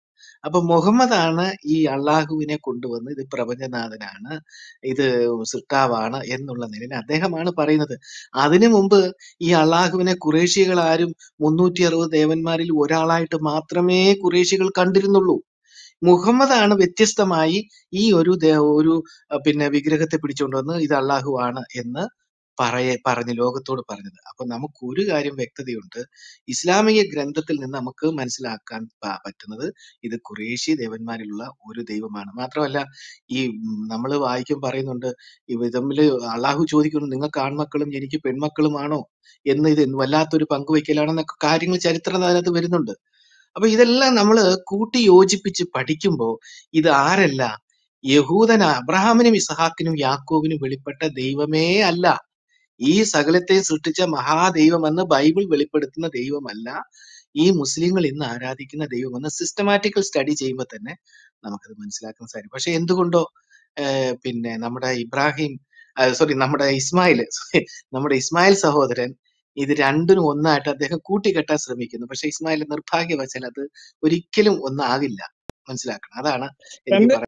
അപ്പൊ മുഹമ്മദാണ് ഈ അള്ളാഹുവിനെ കൊണ്ടുവന്ന് ഇത് പ്രപഞ്ചനാഥനാണ് ഇത് സൃഷ്ടാവാണ് എന്നുള്ള നിലയിൽ അദ്ദേഹമാണ് പറയുന്നത് അതിനു മുമ്പ് ഈ അള്ളാഹുവിനെ കുറേശികൾ ആരും മുന്നൂറ്റി അറുപത് ദേവന്മാരിൽ ഒരാളായിട്ട് മാത്രമേ കുറേശികൾ കണ്ടിരുന്നുള്ളൂ മുഹമ്മദാണ് വ്യത്യസ്തമായി ഈ ഒരു ദേ- ഒരു അഹ് പിന്നെ വിഗ്രഹത്തെ പിടിച്ചുകൊണ്ട് വന്ന് ഇത് അള്ളാഹു ആണ് എന്ന് പറയ പറഞ്ഞ് ലോകത്തോട് പറഞ്ഞത് അപ്പൊ നമുക്ക് ഒരു കാര്യം വ്യക്തതയുണ്ട് ഇസ്ലാമിക ഗ്രന്ഥത്തിൽ നിന്ന് നമുക്ക് മനസ്സിലാക്കാൻ പ- പറ്റുന്നത് ഇത് ഖുറേഷി ദേവന്മാരിലുള്ള ഒരു ദൈവമാണ് മാത്രമല്ല ഈ നമ്മൾ വായിക്കും പറയുന്നുണ്ട് ഇവ തമ്മില് അള്ളാഹു ചോദിക്കുന്നു നിങ്ങൾക്ക് ആൺമക്കളും എനിക്ക് പെൺമക്കളുമാണോ എന്ന് ഇത് വല്ലാത്തൊരു പങ്കുവയ്ക്കലാണെന്നൊക്കെ കാര്യങ്ങൾ ചരിത്രം അതിനകത്ത് വരുന്നുണ്ട് അപ്പൊ ഇതെല്ലാം നമ്മൾ കൂട്ടി യോജിപ്പിച്ച് പഠിക്കുമ്പോൾ ഇത് ആരല്ല യഹൂദന അബ്രഹാമിനും ഇസഹാക്കിനും യാക്കോബിനും വെളിപ്പെട്ട ദൈവമേ അല്ല ഈ സകലത്തെ സൃഷ്ടിച്ച മഹാദൈവമെന്ന് ബൈബിൾ വെളിപ്പെടുത്തുന്ന ദൈവമല്ല ഈ മുസ്ലിങ്ങൾ ഇന്ന് ആരാധിക്കുന്ന ദൈവമെന്ന് സിസ്റ്റമാറ്റിക്കൽ സ്റ്റഡി ചെയ്യുമ്പോൾ തന്നെ നമുക്കത് മനസ്സിലാക്കാൻ സാധിക്കും പക്ഷെ എന്തുകൊണ്ടോ ഏഹ് പിന്നെ നമ്മുടെ ഇബ്രാഹിം സോറി നമ്മുടെ ഇസ്മായിൽ നമ്മുടെ ഇസ്മായിൽ സഹോദരൻ ഇത് രണ്ടിനും ഒന്നായിട്ട് അദ്ദേഹം കൂട്ടിക്കെട്ടാൻ ശ്രമിക്കുന്നു പക്ഷെ ഇസ്മായിൽ നിർഭാഗ്യവശാൽ അത് ഒരിക്കലും ഒന്നാകില്ല മനസ്സിലാക്കണം അതാണ് എനിക്ക് എന്റെ പറയാൻ